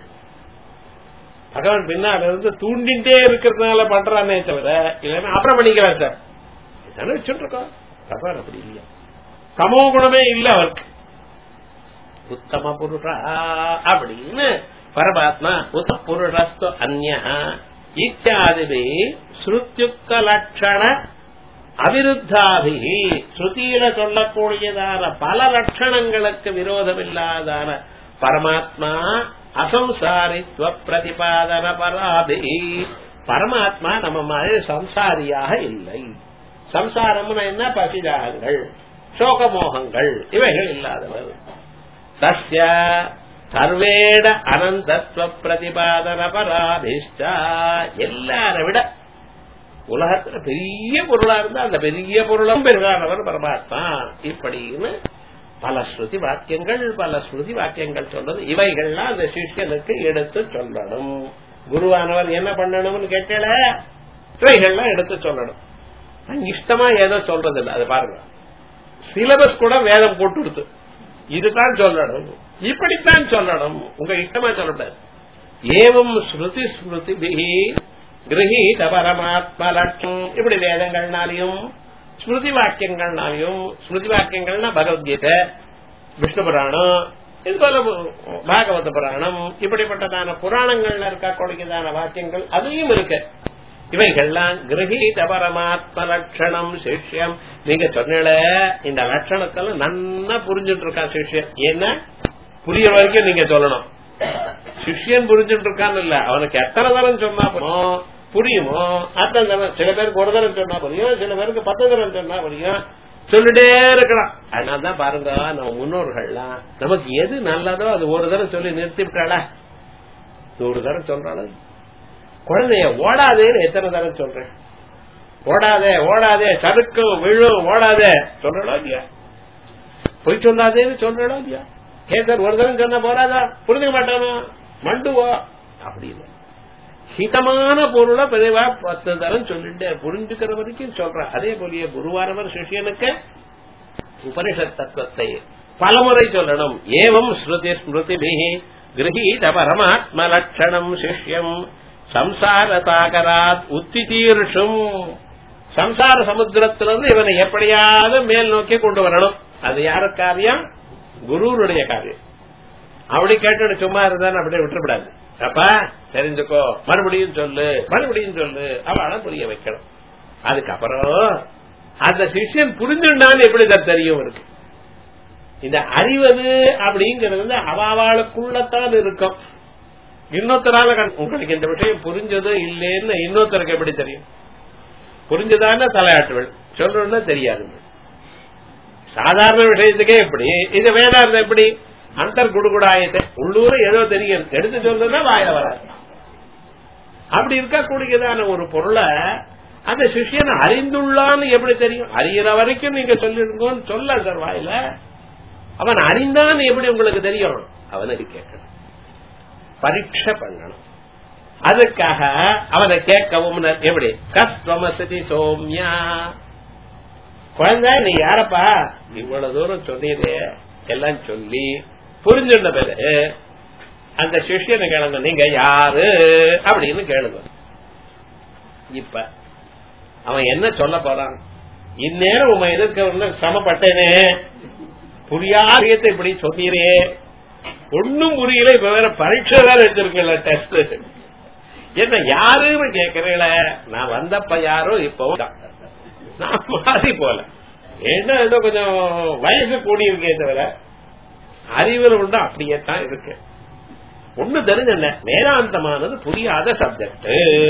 பகவான் பின்னால இருந்து தூண்டிட்டே இருக்கிறதுனால பண்றானே தவிர இல்லைன்னா அப்புறம் பண்ணிக்கிறார் சார் தானே வச்சுட்டு இருக்கோம் பகவான் அப்படி இல்லையா சமோ குணமே இல்ல அவருக்கு உத்தம புருஷா அப்படின்னு பரமாத்மா உத்த புருஷஸ்து அந்நிய இத்தியாதிபி ஸ்ருத்யுக்த லட்சண அவிருத்தாபிகி ஸ்ருதியில சொல்லக்கூடியதான பல லட்சணங்களுக்கு விரோதமில்லாதான பரமாத்மா அசம்சாரித்வ பிரதிபாதன பராதி பரமாத்மா நம்ம மாதிரி சம்சாரியாக இல்லை சம்சாரம்னா என்ன பசிதாகங்கள் சோகமோகங்கள் இவைகள் இல்லாதவர் தஸ்ய சர்வேட அனந்தத்துவ பிரதிபாதன பராதிஷ்டா எல்லாரை விட உலகத்துல பெரிய பொருளா இருந்தா அந்த பெரிய பொருளும் பெருகானவர் பரமாத்மா இப்படின்னு பல ஸ்ருதி வாக்கியங்கள் பல ஸ்ருதி வாக்கியங்கள் சொல்றது இவைகள்லாம் அந்த சிஷ்யனுக்கு எடுத்து சொல்லணும் குருவானவர் என்ன பண்ணணும்னு கேட்டல இவைகள்லாம் எடுத்து சொல்லணும் இஷ்டமா ஏதோ சொல்றது இல்லை அது பாருங்க சிலபஸ் கூட வேதம் போட்டு இதுதான் சொல்லணும் இப்படித்தான் சொல்லணும் உங்க இஷ்டமா சொல்லக்கூடாது ஏவம் ஸ்ருதி ஸ்மிருதி கிரகீத பரமாத்ம லட்சம் இப்படி வேதங்கள்னாலையும் ஸ்மிருதி வாக்கியங்கள்னாலையும் ஸ்மிருதி வாக்கியங்கள்னா பகவத்கீதை விஷ்ணு புராணம் இது போல பாகவத புராணம் இப்படிப்பட்டதான புராணங்கள்ல இருக்கக்கூடியதான வாக்கியங்கள் அதையும் இருக்கு இவைகள்லாம் கிரகீத பரமாத்ம லட்சணம் சிஷ்யம் நீங்க சொன்னல இந்த லட்சணத்தெல்லாம் நன்னா புரிஞ்சுட்டு இருக்கான் சிஷ்யன் ஏன்னா புரியுற வரைக்கும் நீங்க சொல்லணும் சிஷ்யன் புரிஞ்சுட்டு இருக்கான்னு இல்ல அவனுக்கு எத்தனை தரம் சொன்னா புரியும் புரியுமோ அத்தனை தரம் சில பேருக்கு ஒரு தரம் சொன்னா புரியும் சில பேருக்கு பத்து தரம் சொன்னா புரியும் சொல்லிட்டே இருக்கலாம் அதனாலதான் பாருங்க நம்ம முன்னோர்கள்லாம் நமக்கு எது நல்லதோ அது ஒரு தரம் சொல்லி நிறுத்தி விட்டாளா நூறு தரம் சொல்றாளா குழந்தைய ஓடாதேன்னு எத்தனை தரம் சொல்றேன் ஓடாதே ஓடாதே சறுக்கும் விழும் ஓடாதே சொல்றா இல்லையா பொய் சொல்லாதேன்னு சொல்றா இல்லையா கேசர் ஒரு தரம் சொன்ன போறாதா புரிஞ்சுக்க மாட்டானா மண்டுவா அப்படி இல்லை ஹிதமான பொருளை பெரியவா பத்து தரம் சொல்லிட்டு புரிஞ்சுக்கிற வரைக்கும் சொல்ற அதே போலிய குருவாரவர் சிஷியனுக்கு உபனிஷத் தத்துவத்தை பலமுறை சொல்லணும் ஏவம் ஸ்ருதி ஸ்மிருதி கிரகீத பரமாத்ம லட்சணம் சிஷ்யம் சம்சார சாகராத் உத்திதீர்ஷும் சம்சார சமுத்திரத்திலிருந்து இவனை எப்படியாவது மேல் நோக்கி கொண்டு வரணும் அது யாரு காரியம் குருனுடைய காரியம் அப்படி கேட்டு சும்மா இருந்தான்னு அப்படியே விட்டுவிடாது அப்பா தெரிஞ்சுக்கோ மறுபடியும் சொல்லு மறுபடியும் சொல்லு அவளை புரிய வைக்கணும் அதுக்கப்புறம் அந்த சிஷ்யன் புரிஞ்சுண்டான்னு எப்படி தான் தெரியும் இருக்கு இந்த அறிவது அப்படிங்கிறது வந்து அவாவாளுக்குள்ளத்தான் இருக்கும் இன்னொருத்தரால உங்களுக்கு இந்த விஷயம் புரிஞ்சதோ இல்லேன்னு இன்னொருத்தருக்கு எப்படி தெரியும் புரிஞ்சதான தலையாட்டுவள் சொல்றோம்னா தெரியாது சாதாரண விஷயத்துக்கே எப்படி இது வேதாந்தம் எப்படி அந்தர் குடுகுடாயத்தை உள்ளூர ஏதோ தெரியும் எடுத்து சொல்றதுன்னா வாயில வராது அப்படி இருக்கக்கூடியதான ஒரு பொருளை அந்த சிஷியன் அறிந்துள்ளான்னு எப்படி தெரியும் அறிகிற வரைக்கும் நீங்க சொல்லிருங்கன்னு சொல்ல சார் வாயில அவன் அறிந்தான்னு எப்படி உங்களுக்கு தெரியும் அவனுக்கு கேட்கணும் பரீட்சை பண்ணணும் அதுக்காக அவனை கேட்கவும் எப்படி கஸ்வமசதி சோம்யா குழந்தை நீ யாரப்பா இவ்வளவு தூரம் சொன்னீரே எல்லாம் சொல்லி புரிஞ்சிருந்த பிறகு அந்த சிஷியனை கேளுங்க நீங்க யாரு அப்படின்னு கேளுங்க இப்ப அவன் என்ன சொல்ல போறான் இந்நேரம் உங்க எதிர்க்க சமப்பட்டேனே புரியாரியத்தை இப்படி சொன்னீரே ஒன்னும் புரியல இப்ப வேற பரீட்சை வேற வச்சிருக்கல டெஸ்ட் என்ன யாருன்னு கேக்குறீங்கள நான் வந்தப்ப யாரோ இப்போ நான் மாறி போல என்ன ஏதோ கொஞ்சம் வயசு கூடி இருக்கே தவிர அறிவில் உண்டு அப்படியே தான் இருக்கு ஒண்ணு தெரிஞ்ச வேதாந்தமானது புரியாத சப்ஜெக்ட்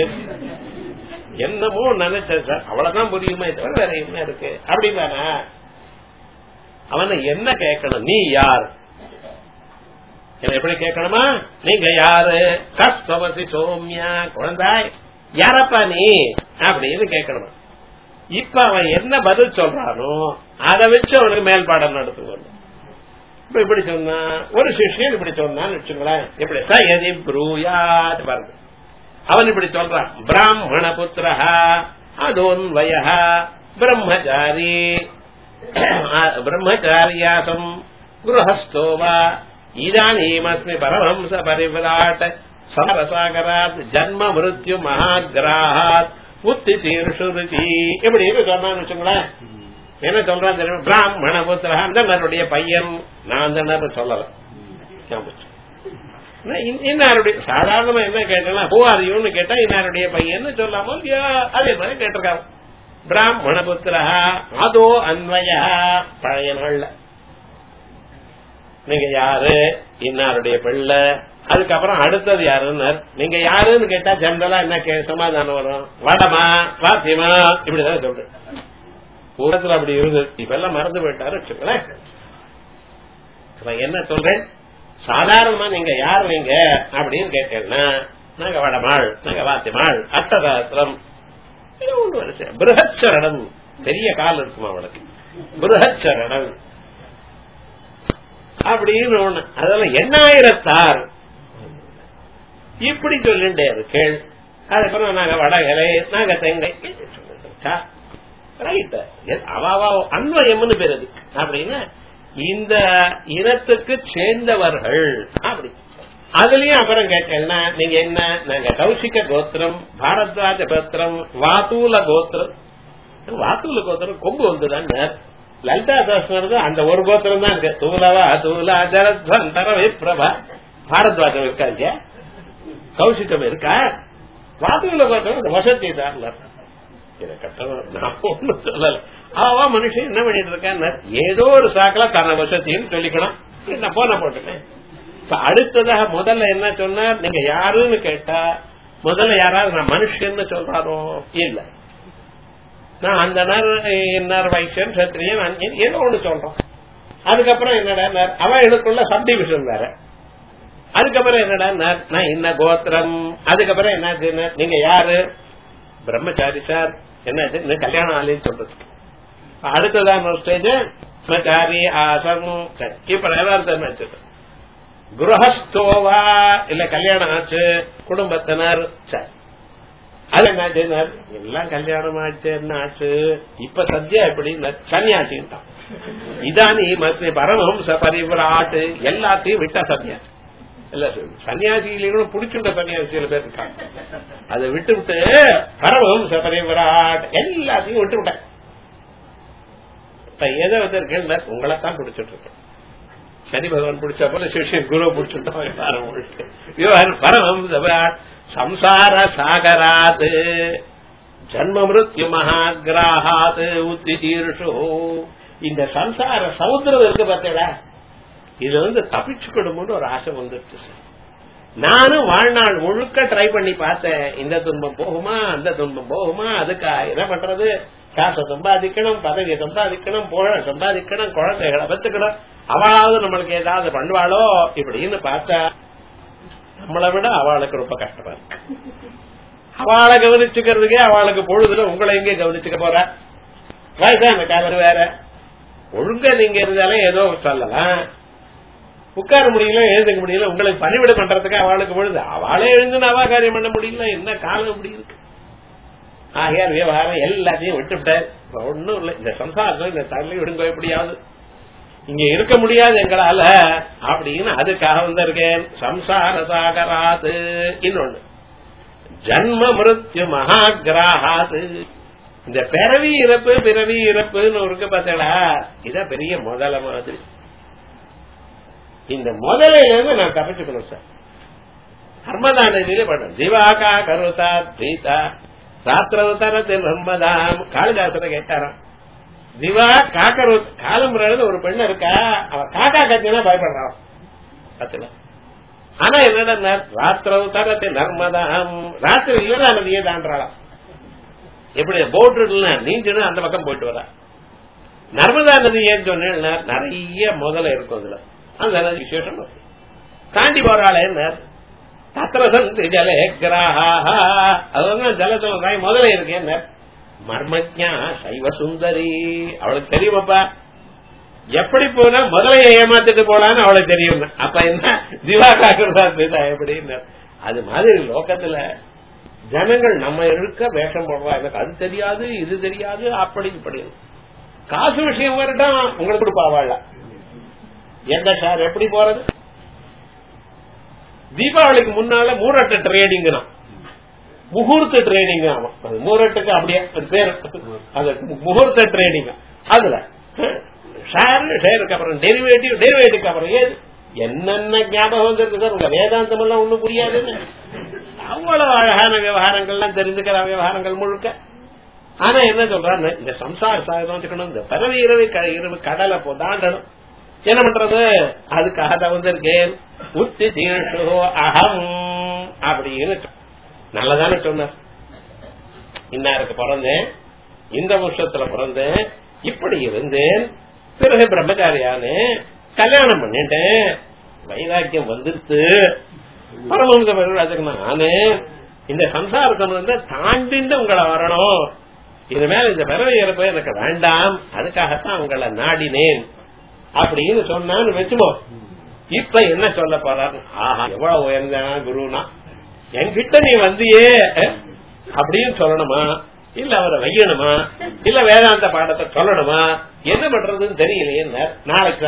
என்னமோ நினைச்சேன் சார் அவ்வளவுதான் புரியுமே தவிர வேற என்ன இருக்கு அப்படிதானே அவனை என்ன கேட்கணும் நீ யார் என்ன எப்படி கேட்கணுமா நீங்க யாரு கஸ்தவசி சோம்யா குழந்தாய் யாரப்பா நீ அப்படின்னு கேட்கணுமா இப்ப அவன் என்ன பதில் சொல்றானோ அதை வச்சு அவனுக்கு மேல் பாடம் நடத்துவான் இப்ப இப்படி சொன்னா ஒரு சிஷியன் இப்படி சொன்னான்னு வச்சுங்களேன் இப்படி சயதி ப்ரூயாத் பாருங்க அவன் இப்படி சொல்றான் பிராமண புத்திர அதோன்வய பிரம்மச்சாரி பிரம்மச்சாரியாசம் குருஹஸ்தோவா இதானீமஸ்மி பரமஹம்ச பரிவிராட் சமரசாகராத் ஜன்ம மிருத்யு மகாகிராத் புத்தி தீர்ஷுருதி எப்படி சொன்னான்னு வச்சுங்களேன் என்ன சொல்றான் தெரியும் பிராமண புத்திரா அந்த நருடைய பையன் நான் அந்த நேரம் சொல்லல இன்னாருடைய சாதாரணமா என்ன கேட்டா பூவாரியும்னு கேட்டா இன்னாருடைய பையன் சொல்லாம அதே மாதிரி கேட்டிருக்காங்க பிராமண புத்திரா அதோ அன்வய பழைய நாள்ல நீங்க யாரு இன்னாருடைய பிள்ளை அதுக்கப்புறம் அடுத்தது யாருன்னு நீங்க யாருன்னு கேட்டா ஜென்ரலா என்ன சமாதானம் வரும் வடமா வாத்தியமா இப்படிதான் சொல்றேன் உலகத்துல அப்படி இருந்தது இப்ப எல்லாம் மறந்து போயிட்டாரு வச்சுக்கோங்களேன் என்ன சொல்றேன் சாதாரணமா நீங்க யார் நீங்க அப்படின்னு கேட்டீங்கன்னா நாங்க வடமாள் நாங்க வாத்தியமாள் அட்டதாத்திரம் பிருகச்சரணம் பெரிய கால் இருக்குமா அவளுக்கு பிருகச்சரணம் அப்படின்னு ஒண்ணு அதெல்லாம் எண்ணாயிரத்தார் இப்படி சொல்லிட்டே இருக்கேள் அதுக்கப்புறம் நாங்க வடகலை நாங்க தெங்கை ரைட் அவாவா அன்வயம்னு பேரு அப்படின்னு இந்த இனத்துக்கு சேர்ந்தவர்கள் அப்படி அதுலயும் அப்புறம் கேட்டேன்னா நீங்க என்ன நாங்க கௌசிக கோத்திரம் பாரத்வாஜ கோத்திரம் வாத்தூல கோத்திரம் வாத்தூல கோத்திரம் கொம்பு வந்துதான் லலிதா சாஸ்திரம் அந்த ஒரு கோத்திரம் தான் இருக்கு தூலவா தூலா ஜலத்வந்தர விப்ரபா பாரத்வாஜம் இருக்கா இல்லையா கௌசிகம் இருக்கா வாத்தூல கோத்திரம் இந்த வசதி தான் இதை கட்டணும் நான் ஒண்ணும் சொல்லல அவா மனுஷன் என்ன பண்ணிட்டு இருக்கான் ஏதோ ஒரு சாக்கல தன்னை வசதின்னு சொல்லிக்கணும் நான் போன போட்டுட்டேன் இப்ப அடுத்ததாக முதல்ல என்ன சொன்னார் நீங்க யாருன்னு கேட்டா முதல்ல யாராவது நான் மனுஷன்னு சொல்றாரோ இல்ல நான் அந்த இன்னார் வைசியன் சத்திரியன் அஞ்சன் ஏதோ ஒண்ணு சொல்றோம் அதுக்கப்புறம் என்னடா அவ எனக்குள்ள சப்டிவிஷன் வேற அதுக்கப்புறம் என்னடா நான் என்ன கோத்திரம் அதுக்கப்புறம் என்ன நீங்க யாரு பிரம்மச்சாரி சார் என்ன கல்யாணம் ஆலைன்னு சொல்றது அடுத்ததான் ஒரு ஸ்டேஜ் பிரம்மச்சாரி ஆசம் இப்ப ஏதாவது வச்சுட்டு குருஹஸ்தோவா இல்ல கல்யாணம் ஆச்சு குடும்பத்தினர் சரி அது என்ன எல்லாம் கல்யாணம் ஆச்சு என்ன ஆச்சு இப்ப சத்யா எப்படி சன்னியாசின்ட்டான் இதானி மத்திய பரமஹம்ச பரிவராட்டு எல்லாத்தையும் விட்டா சன்னியாசி இல்ல சன்னியாசிகளும் புடிச்சுட்ட சன்னியாசி சில பேர் இருக்காங்க அதை விட்டு விட்டு பரமஹம்ச பரிவராட் எல்லாத்தையும் விட்டு விட்டேன் எதை வந்திருக்கேன் உங்களை தான் பிடிச்சிட்டு இருக்கேன் சனி பகவான் பிடிச்ச போல சிஷியன் குரு பிடிச்சிட்டோம் பரமம் சம்சார சாகராது ஜன்ம மிருத்யு மகாகிராகாது உத்திசீர்ஷோ இந்த சம்சார சமுத்திரம் இருக்கு பார்த்தடா இதுல வந்து தப்பிச்சுக்கணும்னு ஒரு ஆசை வந்துருச்சு சார் நானும் வாழ்நாள் முழுக்க ட்ரை பண்ணி பார்த்தேன் இந்த துன்பம் போகுமா அந்த துன்பம் போகுமா அதுக்கு என்ன பண்றது காசை சம்பாதிக்கணும் பதவியை சம்பாதிக்கணும் புகழ சம்பாதிக்கணும் குழந்தைகளை பத்துக்கணும் அவளாவது நம்மளுக்கு ஏதாவது பண்ணுவாளோ இப்படின்னு பார்த்தா நம்மளை விட அவளுக்கு ரொம்ப கஷ்டமா இருக்கு அவளை கவனிச்சுக்கிறதுக்கே அவளுக்கு பொழுதுல உங்களை எங்கே கவனிச்சுக்க போற வயசான காவர் வேற ஒழுங்கா நீங்க இருந்தாலே ஏதோ சொல்லலாம் உட்கார முடியல எழுதுக்க முடியல உங்களுக்கு பணிவிட பண்றதுக்கு அவளுக்கு பொழுது அவளே எழுந்துன்னு அவா காரியம் பண்ண முடியல என்ன காலம் இப்படி இருக்கு ஆகையார் விவகாரம் எல்லாத்தையும் விட்டுவிட்டார் ஒன்னும் இல்லை இந்த சம்சாரத்தில் இந்த தள்ளி விடுங்க எப்படியாவது இங்க இருக்க முடியாது எங்களால அப்படின்னு அதுக்காக வந்திருக்கேன் சம்சார சாகராது இன்னொன்னு ஜன்ம மிருத்யு மகாகிராகாது இந்த பிறவி இறப்பு பிறவி இறப்புன்னு இருக்கு பார்த்தா இத பெரிய முதல மாதிரி இந்த முதலையில இருந்து நான் தப்பிச்சுக்கணும் சார் நர்மதா நதியில பண்றேன் ஜீவாகா கருதா தீதா ராத்திரவதரத்து நர்மதாம் காளிதாசனை கேட்டாராம் திவா காக்கரு காலம்புறது ஒரு பெண்ணு இருக்கா அவ காக்கா கத்தினா பயப்படுறான் பத்துல ஆனா என்னடா ராத்திரவு தரத்தை நர்மதாம் ராத்திரி இல்லைன்னா நதியே தாண்டாளாம் எப்படி போட் நீஞ்சு அந்த பக்கம் போயிட்டு வரா நர்மதா நதி ஏன்னு சொன்னேன் நிறைய முதல்ல இருக்கும் அதுல அந்த நதி விசேஷம் தாண்டி போறாள் என்ன தத்திரசந்தி ஜலே கிராஹா அதுதான் ஜலத்துல நாய் முதல்ல இருக்கேன் மர்மஜா சைவ சுந்தரி அவளுக்கு தெரியுமாப்பா எப்படி போனா முதலைய ஏமாத்திட்டு போலான்னு அவளுக்கு தெரியும் அப்ப என்ன திவா காக்கிறதா எப்படின்னு அது மாதிரி லோகத்துல ஜனங்கள் நம்ம இருக்க வேஷம் போடுறா எனக்கு அது தெரியாது இது தெரியாது அப்படி இப்படி காசு விஷயம் வரட்டும் உங்களுக்கு கொடுப்பாவாள் எந்த சார் எப்படி போறது தீபாவளிக்கு முன்னால மூரட்ட ட்ரேடிங் முகூர்த்த ட்ரேடிங் ஆமா அது மூரட்டுக்கு அப்படியே அது பேர் அது முகூர்த்த ட்ரேடிங் அதுல ஷேர் ஷேருக்கு அப்புறம் டெரிவேட்டிவ் டெரிவேட்டிவ்க்கு அப்புறம் ஏது என்னென்ன ஞாபகம் வந்திருக்கு சார் உங்க வேதாந்தம் எல்லாம் ஒண்ணும் புரியாதுன்னு அவ்வளவு அழகான விவகாரங்கள்லாம் தெரிஞ்சுக்கிற விவகாரங்கள் முழுக்க ஆனா என்ன சொல்றாங்க இந்த சம்சார சாதனம் இந்த பறவை இரவு இரவு கடலை போ தாண்டணும் என்ன பண்றது அதுக்காக தான் வந்திருக்கேன் உத்தி தீர்ஷோ அகம் அப்படின்னு நல்லதானே சொன்னார் இன்னாருக்கு பிறந்தேன் இந்த வருஷத்துல பிறந்தேன் இப்படி இருந்தேன் பிறகு பிரம்மச்சாரியானு கல்யாணம் பண்ணிட்டேன் வைராக்கியம் வந்துருச்சு பரமஹம்ச பரிவராஜக்கு நானு இந்த சம்சாரத்தை வந்து தாண்டிண்டு உங்களை வரணும் இனிமேல் இந்த பிறவை இறப்பு எனக்கு வேண்டாம் அதுக்காகத்தான் உங்களை நாடினேன் அப்படின்னு சொன்னான்னு வச்சுமோ இப்ப என்ன சொல்ல போறாரு ஆஹா எவ்வளவு உயர்ந்தானா குருனா என்கிட்ட நீ வந்தியே அப்படின்னு சொல்லணுமா இல்ல அவரை வையணுமா இல்ல வேதாந்த பாடத்தை சொல்லணுமா என்ன பண்றதுன்னு தெரியலையே நாளைக்கு